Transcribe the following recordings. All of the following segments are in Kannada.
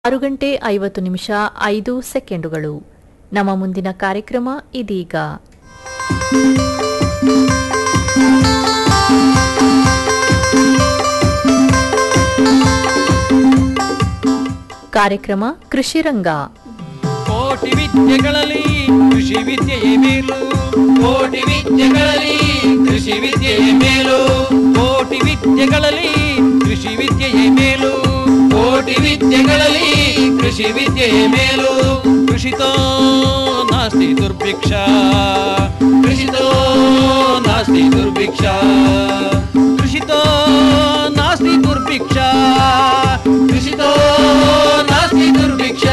ಆರು ಗಂಟೆ ಐವತ್ತು ನಿಮಿಷ ಐದು ಸೆಕೆಂಡುಗಳು ನಮ್ಮ ಮುಂದಿನ ಕಾರ್ಯಕ್ರಮ ಇದೀಗ ಕಾರ್ಯಕ್ರಮ ಕೃಷಿರಂಗ ಕೋಟಿ ವಿದ್ಯೆಗಳಲ್ಲಿ ಕೃಷಿ ವಿದ್ಯೆಯೇ ಮೇಲು ಕೋಟಿ ವಿದ್ಯೆಗಳಲ್ಲಿ ಕೃಷಿ ವಿದ್ಯೆಯೇ ಮೇಲು ಕೋಟಿ ವಿದ್ಯೆಗಳಲ್ಲಿ ಕೃಷಿ ವಿದ್ಯೆಯೇ ಮೇಲು ಕೋಟಿ ವಿದ್ಯೆಗಳಲ್ಲಿ ಕೃಷಿ ವಿದ್ಯೆಯೇ ಮೇಲು ಕೃಷಿತೋ ನಾಸ್ತಿ ದುರ್ಭಿಕ್ಷ ಕೃಷಿತೋ ನಾಸ್ತಿ ದುರ್ಭಿಕ್ಷ ಕೃಷಿತೋ ನಾಸ್ತಿ ದುರ್ಭಿಕ್ಷ ಕೃಷಿತೋ ನಾಸ್ತಿ ದುರ್ಭಿಕ್ಷ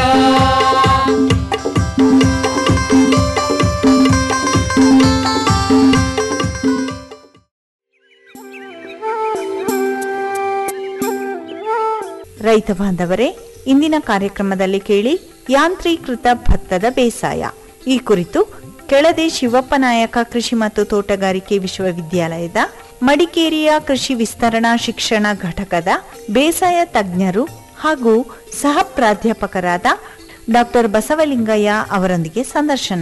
ರೈತ ಬಾಂಧವರೇ ಇಂದಿನ ಕಾರ್ಯಕ್ರಮದಲ್ಲಿ ಕೇಳಿ ಯಾಂತ್ರೀಕೃತ ಭತ್ತದ ಬೇಸಾಯ ಈ ಕುರಿತು ಕೆಳದಿ ಶಿವಪ್ಪ ನಾಯಕ ಕೃಷಿ ಮತ್ತು ತೋಟಗಾರಿಕೆ ವಿಶ್ವವಿದ್ಯಾಲಯದ ಮಡಿಕೇರಿಯ ಕೃಷಿ ವಿಸ್ತರಣಾ ಶಿಕ್ಷಣ ಘಟಕದ ಬೇಸಾಯ ತಜ್ಞರು ಹಾಗೂ ಸಹ ಪ್ರಾಧ್ಯಾಪಕರಾದ ಡಾಕ್ಟರ್ ಬಸವಲಿಂಗಯ್ಯ ಅವರೊಂದಿಗೆ ಸಂದರ್ಶನ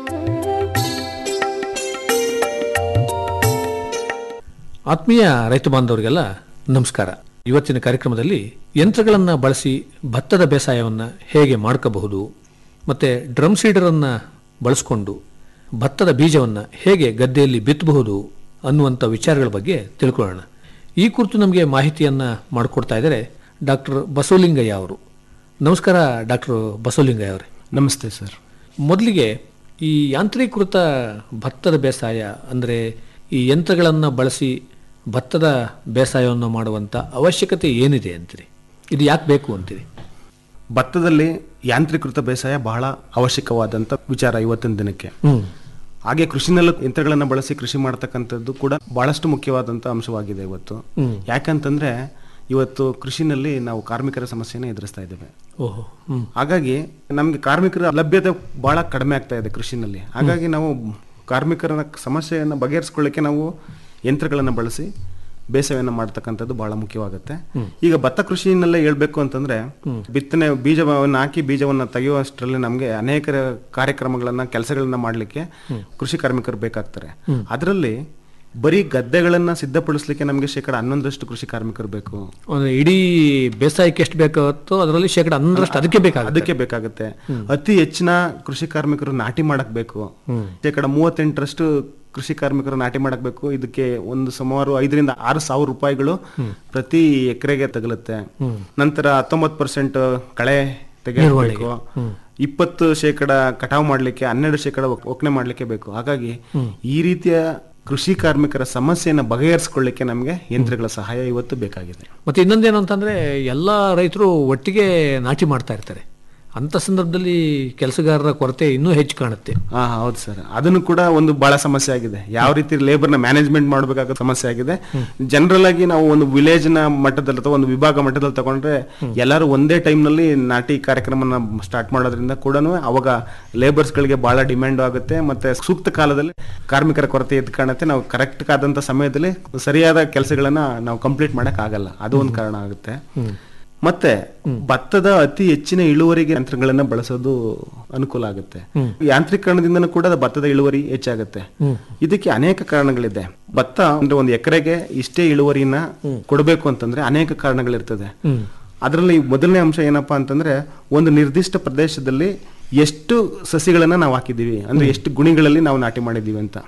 ಆತ್ಮೀಯ ರೈತ ಬಾಂಧವರಿಗೆಲ್ಲ ನಮಸ್ಕಾರ ಇವತ್ತಿನ ಕಾರ್ಯಕ್ರಮದಲ್ಲಿ ಯಂತ್ರಗಳನ್ನು ಬಳಸಿ ಭತ್ತದ ಬೇಸಾಯವನ್ನು ಹೇಗೆ ಮಾಡ್ಕೋಬಹುದು ಮತ್ತು ಡ್ರಮ್ ಸೀಡರನ್ನು ಬಳಸ್ಕೊಂಡು ಭತ್ತದ ಬೀಜವನ್ನು ಹೇಗೆ ಗದ್ದೆಯಲ್ಲಿ ಬಿತ್ತಬಹುದು ಅನ್ನುವಂಥ ವಿಚಾರಗಳ ಬಗ್ಗೆ ತಿಳ್ಕೊಳ್ಳೋಣ ಈ ಕುರಿತು ನಮಗೆ ಮಾಹಿತಿಯನ್ನು ಮಾಡಿಕೊಡ್ತಾ ಇದ್ದಾರೆ ಡಾಕ್ಟರ್ ಬಸವಲಿಂಗಯ್ಯ ಅವರು ನಮಸ್ಕಾರ ಡಾಕ್ಟರ್ ಬಸವಲಿಂಗಯ್ಯ ಅವರೇ ನಮಸ್ತೆ ಸರ್ ಮೊದಲಿಗೆ ಈ ಯಾಂತ್ರೀಕೃತ ಭತ್ತದ ಬೇಸಾಯ ಅಂದರೆ ಈ ಯಂತ್ರಗಳನ್ನು ಬಳಸಿ ಭತ್ತದ ಬೇಸಾಯವನ್ನು ಮಾಡುವಂಥ ಅವಶ್ಯಕತೆ ಏನಿದೆ ಅಂತೀರಿ ಇದು ಯಾಕೆ ಬೇಕು ಅಂತೀರಿ ಭತ್ತದಲ್ಲಿ ಯಾಂತ್ರೀಕೃತ ಬೇಸಾಯ ಬಹಳ ಅವಶ್ಯಕವಾದಂಥ ವಿಚಾರ ಇವತ್ತಿನ ದಿನಕ್ಕೆ ಹಾಗೆ ಕೃಷಿನಲ್ಲೂ ಯಂತ್ರಗಳನ್ನು ಬಳಸಿ ಕೃಷಿ ಮಾಡ್ತಕ್ಕಂಥದ್ದು ಕೂಡ ಬಹಳಷ್ಟು ಮುಖ್ಯವಾದಂಥ ಅಂಶವಾಗಿದೆ ಇವತ್ತು ಯಾಕಂತಂದ್ರೆ ಇವತ್ತು ಕೃಷಿನಲ್ಲಿ ನಾವು ಕಾರ್ಮಿಕರ ಸಮಸ್ಯೆನ ಎದುರಿಸ್ತಾ ಇದ್ದೇವೆ ಓಹೋ ಹ್ಮ್ ಹಾಗಾಗಿ ನಮಗೆ ಕಾರ್ಮಿಕರ ಲಭ್ಯತೆ ಬಹಳ ಕಡಿಮೆ ಆಗ್ತಾ ಇದೆ ಕೃಷಿನಲ್ಲಿ ಹಾಗಾಗಿ ನಾವು ಕಾರ್ಮಿಕರ ಸಮಸ್ಯೆಯನ್ನು ಬಗೆಹರಿಸ್ಕೊಳ್ಳಿಕ್ಕೆ ನಾವು ಯಂತ್ರಗಳನ್ನು ಬಳಸಿ ಬೇಸಾಯವನ್ನು ಮಾಡ್ತಕ್ಕಂಥದ್ದು ಬಹಳ ಮುಖ್ಯವಾಗುತ್ತೆ ಈಗ ಭತ್ತ ಕೃಷಿನಲ್ಲೇ ಹೇಳ್ಬೇಕು ಅಂತಂದ್ರೆ ಬಿತ್ತನೆ ಬೀಜವನ್ನು ಹಾಕಿ ಬೀಜವನ್ನ ತೆಗೆಯುವಷ್ಟರಲ್ಲಿ ನಮಗೆ ಅನೇಕ ಕಾರ್ಯಕ್ರಮಗಳನ್ನ ಕೆಲಸಗಳನ್ನ ಮಾಡ್ಲಿಕ್ಕೆ ಕೃಷಿ ಕಾರ್ಮಿಕರು ಬೇಕಾಗ್ತಾರೆ ಅದರಲ್ಲಿ ಬರೀ ಗದ್ದೆಗಳನ್ನ ಸಿದ್ಧಪಡಿಸ್ಲಿಕ್ಕೆ ನಮಗೆ ಶೇಕಡ ಹನ್ನೊಂದರಷ್ಟು ಕೃಷಿ ಕಾರ್ಮಿಕರು ಬೇಕು ಅಂದ್ರೆ ಇಡೀ ಬೇಸಾಯಕ್ಕೆ ಎಷ್ಟು ಬೇಕಾಗುತ್ತೋ ಅದರಲ್ಲಿ ಶೇಕಡ ಹನ್ನೊಂದರಷ್ಟು ಅದಕ್ಕೆ ಬೇಕಾಗುತ್ತೆ ಅದಕ್ಕೆ ಬೇಕಾಗುತ್ತೆ ಅತಿ ಹೆಚ್ಚಿನ ಕೃಷಿ ಕಾರ್ಮಿಕರು ನಾಟಿ ಮಾಡಕ್ ಬೇಕು ಶೇಕಡ ಮೂವತ್ತೆಂಟರಷ್ಟು ಕೃಷಿ ಕಾರ್ಮಿಕರು ನಾಟಿ ಮಾಡಕ್ ಬೇಕು ಇದಕ್ಕೆ ಒಂದು ಸುಮಾರು ಐದರಿಂದ ಆರು ಸಾವಿರ ರೂಪಾಯಿಗಳು ಪ್ರತಿ ಎಕರೆಗೆ ತಗಲುತ್ತೆ ನಂತರ ಹತ್ತೊಂಬತ್ತು ಪರ್ಸೆಂಟ್ ಕಳೆ ತೆಗೆಯಬೇಕು ಇಪ್ಪತ್ತು ಶೇಕಡ ಕಟಾವು ಮಾಡ್ಲಿಕ್ಕೆ ಹನ್ನೆರಡು ಶೇಕಡ ಒಕ್ಕಣೆ ಮಾಡ್ಲಿಕ್ಕೆ ಬೇಕು ಹಾಗಾಗಿ ಈ ರೀತಿಯ ಕೃಷಿ ಕಾರ್ಮಿಕರ ಸಮಸ್ಯೆಯನ್ನು ಬಗೆಹರಿಸ್ಕೊಳ್ಳಿಕ್ಕೆ ನಮಗೆ ಯಂತ್ರಗಳ ಸಹಾಯ ಇವತ್ತು ಬೇಕಾಗಿದೆ ಮತ್ತೆ ಇನ್ನೊಂದೇನು ಅಂತಂದ್ರೆ ಎಲ್ಲ ರೈತರು ಒಟ್ಟಿಗೆ ನಾಟಿ ಮಾಡ್ತಾ ಇರ್ತಾರೆ ಅಂತ ಸಂದರ್ಭದಲ್ಲಿ ಕೆಲಸಗಾರರ ಕೊರತೆ ಇನ್ನೂ ಹೆಚ್ಚು ಕಾಣುತ್ತೆ ಹಾ ಹೌದು ಸರ್ ಅದನ್ನು ಕೂಡ ಒಂದು ಬಹಳ ಸಮಸ್ಯೆ ಆಗಿದೆ ಯಾವ ರೀತಿ ಲೇಬರ್ ನ ಮ್ಯಾನೇಜ್ಮೆಂಟ್ ಮಾಡಬೇಕಾದ ಸಮಸ್ಯೆ ಆಗಿದೆ ಜನರಲ್ ಆಗಿ ನಾವು ಒಂದು ವಿಲೇಜ್ ನ ಮಟ್ಟದಲ್ಲಿ ಅಥವಾ ಒಂದು ವಿಭಾಗ ಮಟ್ಟದಲ್ಲಿ ತಗೊಂಡ್ರೆ ಎಲ್ಲರೂ ಒಂದೇ ಟೈಮ್ ನಲ್ಲಿ ನಾಟಿ ಕಾರ್ಯಕ್ರಮನ ಸ್ಟಾರ್ಟ್ ಮಾಡೋದ್ರಿಂದ ಕೂಡ ಅವಾಗ ಲೇಬರ್ಸ್ ಗಳಿಗೆ ಬಹಳ ಡಿಮ್ಯಾಂಡ್ ಆಗುತ್ತೆ ಮತ್ತೆ ಸೂಕ್ತ ಕಾಲದಲ್ಲಿ ಕಾರ್ಮಿಕರ ಕೊರತೆ ಎದ್ದು ಕಾಣುತ್ತೆ ನಾವು ಕರೆಕ್ಟ್ ಆದಂತ ಸಮಯದಲ್ಲಿ ಸರಿಯಾದ ಕೆಲಸಗಳನ್ನ ನಾವು ಕಂಪ್ಲೀಟ್ ಮಾಡಕ್ ಆಗಲ್ಲ ಅದು ಒಂದು ಕಾರಣ ಆಗುತ್ತೆ ಮತ್ತೆ ಭತ್ತದ ಅತಿ ಹೆಚ್ಚಿನ ಇಳುವರಿಗೆ ಯಂತ್ರಗಳನ್ನ ಬಳಸೋದು ಅನುಕೂಲ ಆಗುತ್ತೆ ಯಾಂತ್ರೀಕರಣದಿಂದನೂ ಕೂಡ ಭತ್ತದ ಇಳುವರಿ ಹೆಚ್ಚಾಗುತ್ತೆ ಇದಕ್ಕೆ ಅನೇಕ ಕಾರಣಗಳಿದೆ ಭತ್ತ ಅಂದ್ರೆ ಒಂದು ಎಕರೆಗೆ ಇಷ್ಟೇ ಇಳುವರಿನ ಕೊಡಬೇಕು ಅಂತಂದ್ರೆ ಅನೇಕ ಕಾರಣಗಳಿರ್ತದೆ ಅದರಲ್ಲಿ ಮೊದಲನೇ ಅಂಶ ಏನಪ್ಪಾ ಅಂತಂದ್ರೆ ಒಂದು ನಿರ್ದಿಷ್ಟ ಪ್ರದೇಶದಲ್ಲಿ ಎಷ್ಟು ಸಸಿಗಳನ್ನ ನಾವು ಹಾಕಿದೀವಿ ಅಂದ್ರೆ ಎಷ್ಟು ಗುಣಿಗಳಲ್ಲಿ ನಾವು ನಾಟಿ ಮಾಡಿದೀವಿ ಅಂತ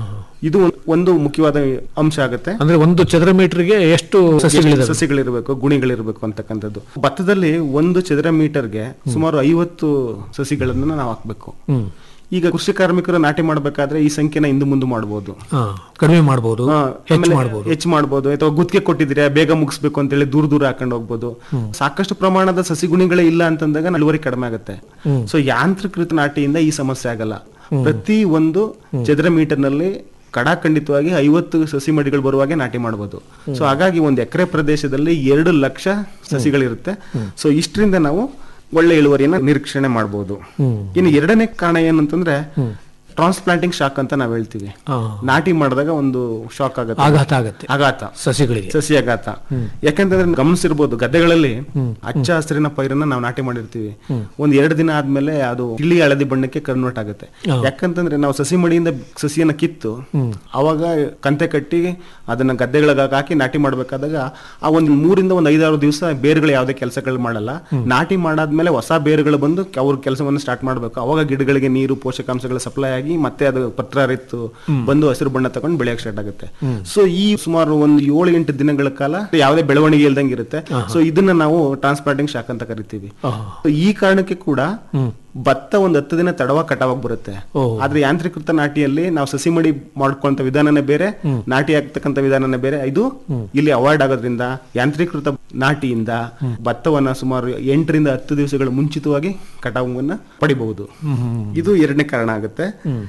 ಇದು ಒಂದ್- ಒಂದು ಮುಖ್ಯವಾದ ಅಂಶ ಆಗುತ್ತೆ ಅಂದ್ರೆ ಒಂದು ಚದರ ಮೀಟರ್ಗೆ ಎಷ್ಟು ಸಸಿಗಳಿದಾವೆ ಸಸಿಗಳಿರಬೇಕು ಗುಣಿಗಳಿರಬೇಕು ಅಂತಕ್ಕಂಥದ್ದು ಭತ್ತದಲ್ಲಿ ಒಂದು ಚದರ ಮೀಟರ್ಗೆ ಸುಮಾರು ಐವತ್ತು ಸಸಿಗಳನ್ನ ನಾವು ಹಾಕ್ಬೇಕು ಈಗ ಕೃಷಿ ಕಾರ್ಮಿಕರು ನಾಟಿ ಮಾಡಬೇಕಾದ್ರೆ ಈ ಸಂಖ್ಯೆನ ಇಂದು ಮುಂದೆ ಮಾಡಬಹುದು ಹಾ, ಕಡಿಮೆ ಮಾಡಬಹುದು ಹೆಚ್ಚು ಮಾಡಬಹುದು ಹೆಚ್ಚು ಮಾಡಬಹುದು ಅಥವಾ ಗುತ್ತಿಗೆ ಕೊಟ್ಟಿದ್ರೆ ಬೇಗ ಮುಗಿಸ್ಬೇಕು ಅಂತೇಳಿ ದೂರ ದೂರ ಹಾಕೊಂಡು ಹೋಗ್ಬೋದು ಸಾಕಷ್ಟು ಪ್ರಮಾಣದ ಸಸಿಗುಣಿಗಳೇ ಇಲ್ಲ ಅಂತಂದಾಗ ಇಳುವರಿ ಕಡಿಮೆ ಆಗುತ್ತೆ ಸೊ ಯಾಂತ್ರೀಕೃತ ನಾಟಿಯಿಂದ ಈ ಸಮಸ್ಯೆ ಆಗಲ್ಲ ಪ್ರತಿ ಒಂದು ಚದರ ಮೀಟರ್ ನಲ್ಲಿ ಕಡಾಖಂಡಿತವಾಗಿ ಐವತ್ತು ಸಸಿ ಮಡಿಗಳು ಬರುವಾಗೆ ನಾಟಿ ಮಾಡಬಹುದು ಸೊ ಹಾಗಾಗಿ ಒಂದು ಎಕರೆ ಪ್ರದೇಶದಲ್ಲಿ ಎರಡು ಲಕ್ಷ ಸಸಿಗಳಿರುತ್ತೆ ಸೊ ಇಷ್ಟರಿಂದ ನಾವು ಒಳ್ಳೆ ಇಳುವರಿಯನ್ನ ನಿರೀಕ್ಷಣೆ ಮಾಡಬಹುದು ಇನ್ನು ಎರಡನೇ ಕಾರಣ ಏನಂತಂದ್ರೆ ಟ್ರಾನ್ಸ್ಪ್ಲಾಂಟಿಂಗ್ ಶಾಕ್ ಅಂತ ನಾವ್ ಹೇಳ್ತೀವಿ ಆ, ನಾಟಿ ಮಾಡಿದಾಗ ಒಂದು ಶಾಕ್ ಆಗುತ್ತೆ ಆಘಾತ ಆಗತ್ತೆ ಆಘಾತ ಸಸಿಗಳಿಗೆ ಸಸಿ ಆಘಾತ ಯಾಕಂತಂದ್ರೆ ಗಮನಿಸಿರ್ಬೋದು ಗದ್ದೆಗಳಲ್ಲಿ ಹಚ್ಚ ಹಸಿರಿನ ಪೈರನ್ನ ನಾವು ನಾಟಿ ಮಾಡಿರ್ತೀವಿ ಒಂದ್ ಎರಡು ದಿನ ಆದ್ಮೇಲೆ ಅದು ತಿಳಿ ಹಳದಿ ಬಣ್ಣಕ್ಕೆ ಕನ್ವರ್ಟ್ ಆಗುತ್ತೆ ಯಾಕಂತಂದ್ರೆ ನಾವು ಸಸಿ ಮಡಿಯಿಂದ ಸಸಿಯನ್ನ ಕಿತ್ತು ಅವಾಗ ಕಂತೆ ಕಟ್ಟಿ ಅದನ್ನ ಗದ್ದೆಗಳಿಗೆ ಹಾಕಿ ನಾಟಿ ಮಾಡ್ಬೇಕಾದಾಗ ಆ ಒಂದ್ ಮೂರಿಂದ ಒಂದ್ ಐದಾರು ದಿವಸ ಬೇರುಗಳು ಯಾವುದೇ ಕೆಲಸಗಳು ಮಾಡಲ್ಲ ನಾಟಿ ಮಾಡಾದ್ಮೇಲೆ ಹೊಸ ಬೇರುಗಳು ಬಂದು ಅವ್ರ ಕೆಲಸವನ್ನು ಸ್ಟಾರ್ಟ್ ಮಾಡ್ಬೇಕು ಅವಾಗ ಗಿಡಗಳಿಗೆ ನೀರು ಪೋಷಕಾಂಶಗಳು ಸಪ್ಲೈ ಆಗಿ ಮತ್ತೆ ಅದು ಪತ್ರ ಹರಿತ್ತು ಬಂದು ಹಸಿರು ಬಣ್ಣ ತಗೊಂಡು ಬೆಳೆಯಕ್ಕೆ ಸ್ಟಾರ್ಟ್ ಆಗುತ್ತೆ ಸೊ ಈ ಸುಮಾರು ಒಂದು ಏಳು ಎಂಟು ದಿನಗಳ ಕಾಲ ಯಾವುದೇ ಬೆಳವಣಿಗೆ ಇಲ್ದಂಗೆ ಇರುತ್ತೆ ಸೊ ಇದನ್ನ ನಾವು ಟ್ರಾನ್ಸ್ಪ್ಲಾಂಟಿಂಗ್ ಶಾಕ್ ಅಂತ ಕರಿತೀವಿ So ಈ ಕಾರಣಕ್ಕೆ ಕೂಡ ಭತ್ತ ಒಂದ್ ಹತ್ತು ದಿನ ತಡವಾಗಿ ಕಟಾವಾಗ ಬರುತ್ತೆ ಓಹ್. ಆದ್ರೆ ಯಾಂತ್ರೀಕೃತ ನಾಟಿಯಲ್ಲಿ ನಾವು ಸಸಿ ಮಡಿ ಮಾಡ್ಕೊಂತ ವಿಧಾನನೇ ಬೇರೆ ನಾಟಿ ಆಗ್ತಕ್ಕಂಥ ವಿಧಾನನೇ ಬೇರೆ ಇದು ಇಲ್ಲಿ ಅವಾಯ್ಡ್ ಆಗೋದ್ರಿಂದ ಯಾಂತ್ರೀಕೃತ ನಾಟಿಯಿಂದ ಭತ್ತವನ್ನ ಸುಮಾರು ಎಂಟರಿಂದ ಹತ್ತು ದಿವಸಗಳ ಮುಂಚಿತವಾಗಿ ಕಟಾವನ್ನ ಪಡಿಬಹುದು ಇದು ಎರಡನೇ ಕಾರಣ ಆಗುತ್ತೆ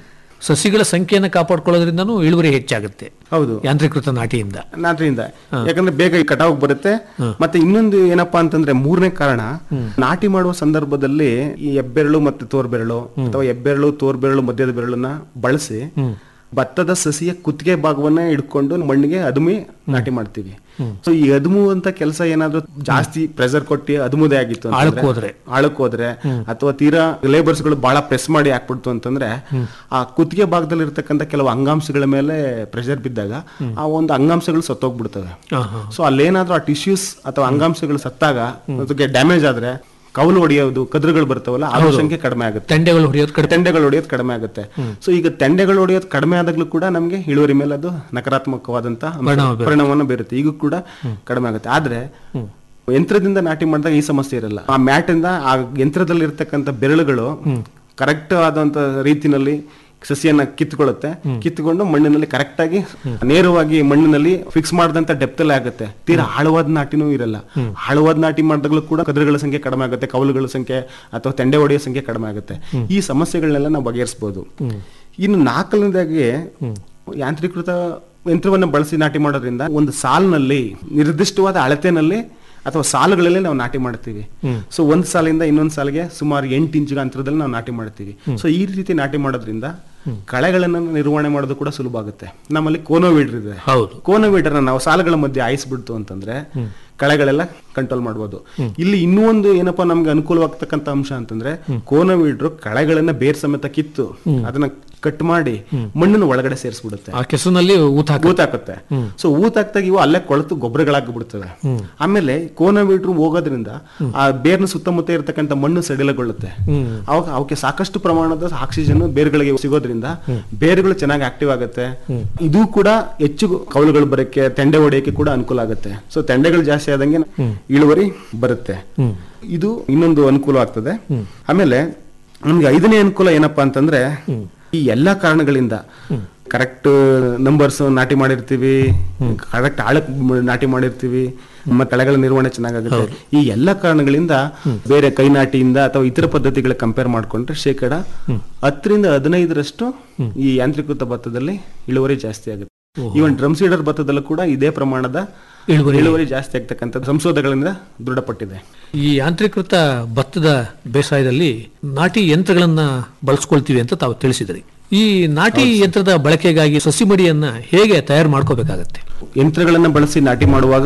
ಸಸಿಗಳ ಸಂಖ್ಯೆಯನ್ನು ಕಾಪಾಡ್ಕೊಳ್ಳೋದ್ರಿಂದನೂ ಇಳುವರಿ ಹೆಚ್ಚಾಗುತ್ತೆ ಹೌದು ಯಾಂತ್ರೀಕೃತ ನಾಟಿಯಿಂದ ನಾಟಿಯಿಂದ ಯಾಕಂದ್ರೆ ಬೇಗ ಕಟಾವ್ ಬರುತ್ತೆ ಮತ್ತೆ ಇನ್ನೊಂದು ಏನಪ್ಪಾ ಅಂತಂದ್ರೆ ಮೂರನೇ ಕಾರಣ ನಾಟಿ ಮಾಡುವ ಸಂದರ್ಭದಲ್ಲಿ ಈ ಹೆಬ್ಬೆರಳು ಮತ್ತೆ ತೋರ್ಬೆರಳು ಅಥವಾ ಹೆಬ್ಬೆರಳು ತೋರ್ಬೆರಳು ಮಧ್ಯದ ಬೆರಳನ್ನ ಬಳಸಿ ಭತ್ತದ ಸಸಿಯ ಕುತ್ತಿಗೆ ಭಾಗವನ್ನ ಹಿಡ್ಕೊಂಡು ಮಣ್ಣಿಗೆ ಅದುಮಿ ನಾಟಿ ಮಾಡ್ತೀವಿ ಸೊ ಈ ಅದುಮು ಅಂತ ಕೆಲಸ ಏನಾದ್ರೂ ಜಾಸ್ತಿ ಪ್ರೆಸರ್ ಕೊಟ್ಟು ಅದುಮುದೇ ಆಗಿತ್ತು ಅಂತಂದ್ರೆ- ಆಳಕ್ ಹೋದ್ರೆ. ಆಳಕ್ ಹೋದ್ರೆ ಅಥವಾ ತೀರಾ ಲೇಬರ್ಸ್ ಗಳು ಬಹಳ ಪ್ರೆಸ್ ಮಾಡಿ ಹಾಕ್ಬಿಡ್ತು ಅಂತಂದ್ರೆ ಆ ಕುತ್ತಿಗೆ ಭಾಗದಲ್ಲಿ ಇರ್ತಕ್ಕಂಥ ಕೆಲವು ಅಂಗಾಂಶಗಳ ಮೇಲೆ ಪ್ರೆಷರ್ ಬಿದ್ದಾಗ ಆ ಒಂದು ಅಂಗಾಂಶಗಳು ಸತ್ತೋಗ್ಬಿಡ್ತವೆ ಹಾ, ಹಾ. ಸೊ ಅಲ್ಲೇನಾದ್ರೂ ಆ ಟಿಶ್ಯೂಸ್ ಅಥವಾ ಅಂಗಾಂಶಗಳು ಸತ್ತಾಗ ಅದಕ್ಕೆ ಡ್ಯಾಮೇಜ್ ಆದ್ರೆ ಕೌಲು ಹೊಡೆಯೋದು ಕದ್ರುಗಳು ಬರ್ತಾವಲ್ಲ ಅದ್ರ ಸಂಖ್ಯೆ ಕಡಿಮೆ ಆಗುತ್ತೆ ತೆಂಡೆಗಳು ಹೊಡೆಯೋದು ಕಡಿಮೆ ತೆಂಡೆಗಳು ಹೊಡೆಯೋದು ಕಡಿಮೆ ಆಗುತ್ತೆ ಸೊ ಈಗ ತೆಂಡೆಗಳು ಹೊಡೆಯೋದು ಕಡಿಮೆ ಆದಾಗ್ಲೂ ಕೂಡ ನಮಗೆ ಇಳುವರಿ ಮೇಲೆ ಅದು ನಕಾರಾತ್ಮಕವಾದಂತಹ ಅಂಶ- ಪರಿಣಾಮ ಬೀರುತ್ತೆ. ಪರಿಣಾಮವನ್ನು ಬೀರುತ್ತೆ ಈಗ ಕೂಡ ಕಡಿಮೆ ಆಗುತ್ತೆ ಆದ್ರೆ ಯಂತ್ರದಿಂದ ನಾಟಿ ಮಾಡಿದಾಗ ಈ ಸಮಸ್ಯೆ ಇರಲ್ಲ ಆ ಮ್ಯಾಟ್ ಇಂದ ಆ ಯಂತ್ರದಲ್ಲಿ ಇರ್ತಕ್ಕಂಥ ಬೆರಳುಗಳು ಕರೆಕ್ಟ್ ಆದಂತ ರೀತಿನಲ್ಲಿ ಸಸಿಯನ್ನ ಕಿತ್ಕೊಳ್ಳುತ್ತೆ ಕಿತ್ಕೊಂಡು ಮಣ್ಣಿನಲ್ಲಿ ಕರೆಕ್ಟ್ ಆಗಿ ನೇರವಾಗಿ ಮಣ್ಣಿನಲ್ಲಿ ಫಿಕ್ಸ್ ಮಾಡಿದಂತ ಡೆಪ್ತ್ ಅಲ್ಲೇ ಆಗುತ್ತೆ ತೀರಾ ಆಳವಾದ ನಾಟಿನೂ ಇರಲ್ಲ ಆಳವಾದ ನಾಟಿ ಮಾಡಿದಾಗಲೂ ಕೂಡ ಕದ್ರಗಳ ಸಂಖ್ಯೆ ಕಡಿಮೆ ಆಗುತ್ತೆ ಕೌಲುಗಳ ಸಂಖ್ಯೆ ಅಥವಾ ತೆಂಡೆ ಹೊಡೆಯೋ ಸಂಖ್ಯೆ ಕಡಿಮೆ ಆಗುತ್ತೆ ಈ ಸಮಸ್ಯೆಗಳನ್ನೆಲ್ಲ ನಾವು ಬಗೆಹರಿಸಬಹುದು ಇನ್ನು ನಾಲ್ಕನೇದಾಗಿ ಯಾಂತ್ರೀಕೃತ ಯಂತ್ರವನ್ನು ಬಳಸಿ ನಾಟಿ ಮಾಡೋದ್ರಿಂದ ಒಂದು ಸಾಲಿನಲ್ಲಿ ನಿರ್ದಿಷ್ಟವಾದ ಅಳತೆನಲ್ಲಿ ಅಥವಾ ಸಾಲುಗಳಲ್ಲಿ ನಾವು ನಾಟಿ ಮಾಡ್ತೀವಿ ಸೊ ಒಂದ್ ಸಾಲಿಂದ ಇನ್ನೊಂದ್ ಸಾಲಿಗೆ ಸುಮಾರು ಎಂಟು ಇಂಚು ಅಂತರದಲ್ಲಿ ನಾವು ನಾಟಿ ಮಾಡ್ತೀವಿ ಸೊ ಈ ರೀತಿ ನಾಟಿ ಮಾಡೋದ್ರಿಂದ ಕಳೆಗಳನ್ನ ನಿರ್ವಹಣೆ ಮಾಡೋದು ಕೂಡ ಸುಲಭ ಆಗುತ್ತೆ ನಮ್ಮಲ್ಲಿ ಕೋನೋವೀಡರ್ ಇದೆ ಹೌದು ಕೋನೋವೀಡರ್ ನಾವು ಸಾಲುಗಳ ಮಧ್ಯೆ ಆಯಿಸ್ಬಿಡ್ತು ಅಂತಂದ್ರೆ ಕಳೆಗಳೆಲ್ಲ ಕಂಟ್ರೋಲ್ ಮಾಡ್ಬೋದು ಇಲ್ಲಿ ಇನ್ನೂ ಒಂದು ಏನಪ್ಪಾ ನಮ್ಗೆ ಅನುಕೂಲವಾಗ್ತಕ್ಕಂತ ಅಂಶ ಅಂತಂದ್ರೆ ಕೋನೋವೀಡ್ರು ಕಳೆಗಳನ್ನ ಬೇರ್ ಸಮೇತ ಕಿತ್ತು ಅದನ್ನ ಕಟ್ ಮಾಡಿ ಮಣ್ಣನ್ನು ಒಳಗಡೆ ಸೇರಿಸ್ಬಿಡುತ್ತೆ ಆ ಕೆಸುನಲ್ಲಿ ಊತ ಹಾಕ ಊತಾಕುತ್ತೆ ಸೊ ಊತಾಕ್ದಾಗ ಇವು ಅಲ್ಲೇ ಕೊಳೆತು ಗೊಬ್ಬರಗಳಾಗಿ ಬಿಡ್ತವೆ ಆಮೇಲೆ ಕೋನೋವೀಡ್ರು ಹೋಗೋದ್ರಿಂದ ಆ ಬೇರ್ನ ಸುತ್ತಮುತ್ತ ಇರತಕ್ಕಂತ ಮಣ್ಣು ಸಡಿಲಗೊಳ್ಳುತ್ತೆ ಅವಾಗ ಅವಕ್ಕೆ ಸಾಕಷ್ಟು ಪ್ರಮಾಣದ ಆಕ್ಸಿಜನ್ ಬೇರುಗಳಿಗೆ ಸಿಗೋದ್ರಿಂದ ಬೇರುಗಳು ಚೆನ್ನಾಗಿ ಆಕ್ಟಿವ್ ಆಗುತ್ತೆ ಇದು ಕೂಡ ಹೆಚ್ಚು ಕೌಲುಗಳು ಬರಕ್ಕೆ ತೆಂಡೆ ಹೊಡೆಯಕ್ಕೆ ಕೂಡ ಅನುಕೂಲ ಆಗುತ್ತೆ ಸೊ ತೆಂಡೆಗಳು ಜಾಸ್ತಿ ಆದಂಗೆ ಇಳುವರಿ ಬರುತ್ತೆ ಇದು ಇನ್ನೊಂದು ಅನುಕೂಲ ಆಗ್ತದೆ ಆಮೇಲೆ ನಮ್ಗೆ ಐದನೇ ಅನುಕೂಲ ಏನಪ್ಪಾ ಅಂತಂದ್ರೆ ಈ ಎಲ್ಲಾ ಕಾರಣಗಳಿಂದ ಕರೆಕ್ಟ್ ನಂಬರ್ಸ್ ನಾಟಿ ಮಾಡಿರ್ತೀವಿ ಕರೆಕ್ಟ್ ಆಳಕ್ ಮ್- ನಾಟಿ ಮಾಡಿರ್ತೀವಿ ಮತ್ತೆ ಕಳೆಗಳ ನಿರ್ವಹಣೆ ಚೆನ್ನಾಗಾಗುತ್ತೆ ಈ ಎಲ್ಲಾ ಕಾರಣಗಳಿಂದ ಬೇರೆ ಕೈ ನಾಟಿಯಿಂದ ಅಥವಾ ಇತರ ಪದ್ಧತಿಗಳ ಕಂಪೇರ್ ಮಾಡ್ಕೊಂಡ್ರೆ ಶೇಕಡ ಹತ್ತರಿಂದ ಹದಿನೈದರಷ್ಟು ಈ ಯಾಂತ್ರೀಕೃತ ಭತ್ತದಲ್ಲಿ ಇಳುವರಿ ಜಾಸ್ತಿ ಆಗುತ್ತೆ ಈವನ್ ಡ್ರಮ್ ಸೀಡರ್ ಭತ್ತದಲ್ಲೂ ಕೂಡ ಇದೇ ಪ್ರಮಾಣದ ಇಳುವರಿ ಇಳುವರಿ ಜಾಸ್ತಿ ಆಗ್ತಕ್ಕಂಥ ಸಂಶೋಧನೆಗಳಿಂದ ದೃಢಪಟ್ಟಿದೆ ಈ ಯಾಂತ್ರೀಕೃತ ಭತ್ತದ ಬೇಸಾಯದಲ್ಲಿ ನಾಟಿ ಯಂತ್ರಗಳನ್ನ ಬಳಸ್ಕೊಳ್ತೀವಿ ಅಂತ ತಾವು ತಿಳಿಸಿದ್ರಿ ಈ ನಾಟಿ ಯಂತ್ರದ ಬಳಕೆಗಾಗಿ ಸಸಿ ಮಡಿಯನ್ನ ಹೇಗೆ ತಯಾರು ಮಾಡ್ಕೋಬೇಕಾಗತ್ತೆ ಯಂತ್ರಗಳನ್ನ ಬಳಸಿ ನಾಟಿ ಮಾಡುವಾಗ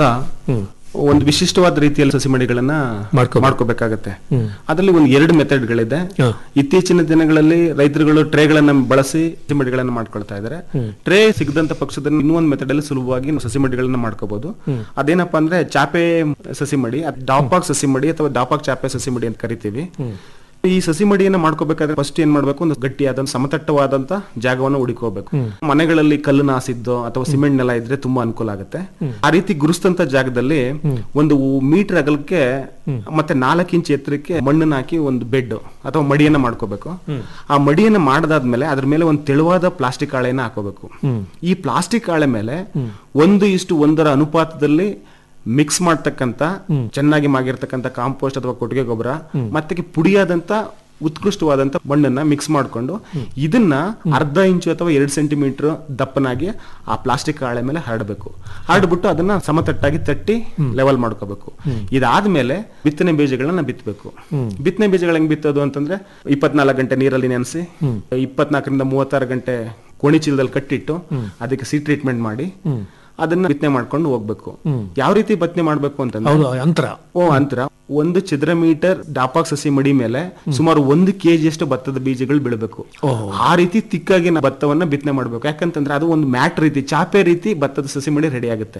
ಒಂದು ವಿಶಿಷ್ಟವಾದ ರೀತಿಯಲ್ಲಿ ಸಸಿಮಡಿಗಳನ್ನ ಮಾಡ್ಕೊ- ಮಾಡ್ಕೋಬೇಕಾಗತ್ತೆ ಅದರಲ್ಲಿ ಒಂದು ಎರಡು ಮೆಥಡ್ಗಳಿದೆ ಹ. ಇತ್ತೀಚಿನ ದಿನಗಳಲ್ಲಿ ರೈತರುಗಳು ಟ್ರೇಗಳನ್ನ ಬಳಸಿ ಸಸಿಮಡಿಗಳನ್ನ ಮಾಡ್ಕೊಳ್ತಾ ಇದ್ದಾರೆ ಟ್ರೇ ಸಿಗದಂತ ಪಕ್ಷದಲ್ಲಿ ಇನ್ನೂ ಒಂದು ಮೆಥಡ್ ಅಲ್ಲಿ ಸುಲಭವಾಗಿ ಸಸಿಮಡಿಗಳನ್ನ ಮಾಡ್ಕೋಬಹುದು ಅದೇನಪ್ಪಾ ಅಂದ್ರೆ ಚಾಪೆ ಸಸಿಮಡಿ ಡಾಪಾಕ್ ಸಸಿಮಡಿ ಅಥವಾ ಡಾಪಾಕ್ ಚಾಪೆ ಸಸಿಮಡಿ ಅಂತ ಕರಿತೀವಿ ಈ ಸಸಿ ಮಡಿಯನ್ನ ಮಾಡ್ಕೋಬೇಕಾದ್ರೆ ಫಸ್ಟ್ ಏನ್ ಮಾಡ್ಬೇಕು ಒಂದು ಗಟ್ಟಿಯಾದ ಸಮತಟ್ಟವಾದಂತ ಜಾಗವನ್ನು ಹುಡುಕೋಬೇಕು ಮನೆಗಳಲ್ಲಿ ಕಲ್ಲು ನಾಸಿದ್ದೋ ಅಥವಾ ಸಿಮೆಂಟ್ ನೆಲ ಇದ್ರೆ ತುಂಬಾ ಅನುಕೂಲ ಆಗುತ್ತೆ ಆ ರೀತಿ ಗುರುಸ್ತಂತ ಜಾಗದಲ್ಲಿ ಒಂದು ಮೀಟರ್ ಅಗಲಕ್ಕೆ ಮತ್ತೆ ನಾಲ್ಕು ಇಂಚ್ ಎತ್ತರಕ್ಕೆ ಮಣ್ಣನ್ನ ಹಾಕಿ ಒಂದು ಬೆಡ್ ಅಥವಾ ಮಡಿಯನ್ನ ಮಾಡ್ಕೋಬೇಕು ಆ ಮಡಿಯನ್ನ ಮಾಡದಾದ್ಮೇಲೆ ಅದ್ರ ಮೇಲೆ ಒಂದು ತೆಳುವಾದ ಪ್ಲಾಸ್ಟಿಕ್ ಹಾಳೆಯನ್ನ ಹಾಕೋಬೇಕು ಈ ಪ್ಲಾಸ್ಟಿಕ್ ಹಾಳೆ ಮೇಲೆ ಒಂದು ಇಷ್ಟು ಒಂದರ ಅನುಪಾತದಲ್ಲಿ ಮಿಕ್ಸ್ ಮಾಡ್ತಕ್ಕಂತ ಚೆನ್ನಾಗಿ ಮಾಗಿರ್ತಕ್ಕಂಥ ಕಾಂಪೋಸ್ಟ್ ಅಥವಾ ಕೊಟ್ಟಿಗೆ ಗೊಬ್ಬರ ಮತ್ತೆ ಪುಡಿಯಾದಂತ ಉತ್ಕೃಷ್ಟವಾದಂತ ಮಣ್ಣನ್ನ ಮಿಕ್ಸ್ ಮಾಡ್ಕೊಂಡು ಇದನ್ನ ಅರ್ಧ ಇಂಚು ಅಥವಾ ಎರಡು ಸೆಂಟಿಮೀಟರ್ ದಪ್ಪನಾಗಿ ಆ ಪ್ಲಾಸ್ಟಿಕ್ ಹಾಳೆ ಮೇಲೆ ಹರಡಬೇಕು ಹರಡ್ಬಿಟ್ಟು ಅದನ್ನ ಸಮತಟ್ಟಾಗಿ ತಟ್ಟಿ ಲೆವೆಲ್ ಮಾಡ್ಕೋಬೇಕು ಇದಾದ್ಮೇಲೆ ಬಿತ್ತನೆ ಬೀಜಗಳನ್ನ ಬಿತ್ತಬೇಕು ಬಿತ್ತನೆ ಬೀಜಗಳು ಹೆಂಗ್ ಬಿತ್ತೋದು ಅಂತಂದ್ರೆ ಇಪ್ಪತ್ನಾಲ್ಕು ಗಂಟೆ ನೀರಲ್ಲಿ ನೆನೆಸಿ ಇಪ್ಪತ್ನಾಲ್ಕರಿಂದ ಮೂವತ್ತಾರು ಗಂಟೆ ಕೋಣಿ ಚೀಲದಲ್ಲಿ ಕಟ್ಟಿಟ್ಟು ಅದಕ್ಕೆ ಸಿ ಟ್ರೀಟ್ಮೆಂಟ್ ಮಾಡಿ ಅದನ್ನ ಬಿತ್ತನೆ ಮಾಡ್ಕೊಂಡು ಹೋಗ್ಬೇಕು ಯಾವ ರೀತಿ ಬಿತ್ತನೆ ಮಾಡ್ಬೇಕು ಅಂತಂದ್ರೆ ಹೌದು ಅಂತರ ಓ ಅಂತರ ಒಂದು ಚದರ ಮೀಟರ್ ಡಾಪಾಕ್ ಸಸಿ ಮಡಿ ಮೇಲೆ ಸುಮಾರು ಒಂದು ಕೆಜಿ ಅಷ್ಟು ಭತ್ತದ ಬೀಜಗಳು ಬೀಳಬೇಕು ಆ ರೀತಿ ತಿಕ್ಕಾಗಿ ನಾವು ಭತ್ತವನ್ನ ಬಿತ್ತನೆ ಮಾಡ್ಬೇಕು ಯಾಕಂತಂದ್ರೆ ಅದು ಒಂದು ಮ್ಯಾಟ್ ರೀತಿ ಚಾಪೆ ರೀತಿ ಭತ್ತದ ಸಸಿ ಮಡಿ ರೆಡಿ ಆಗುತ್ತೆ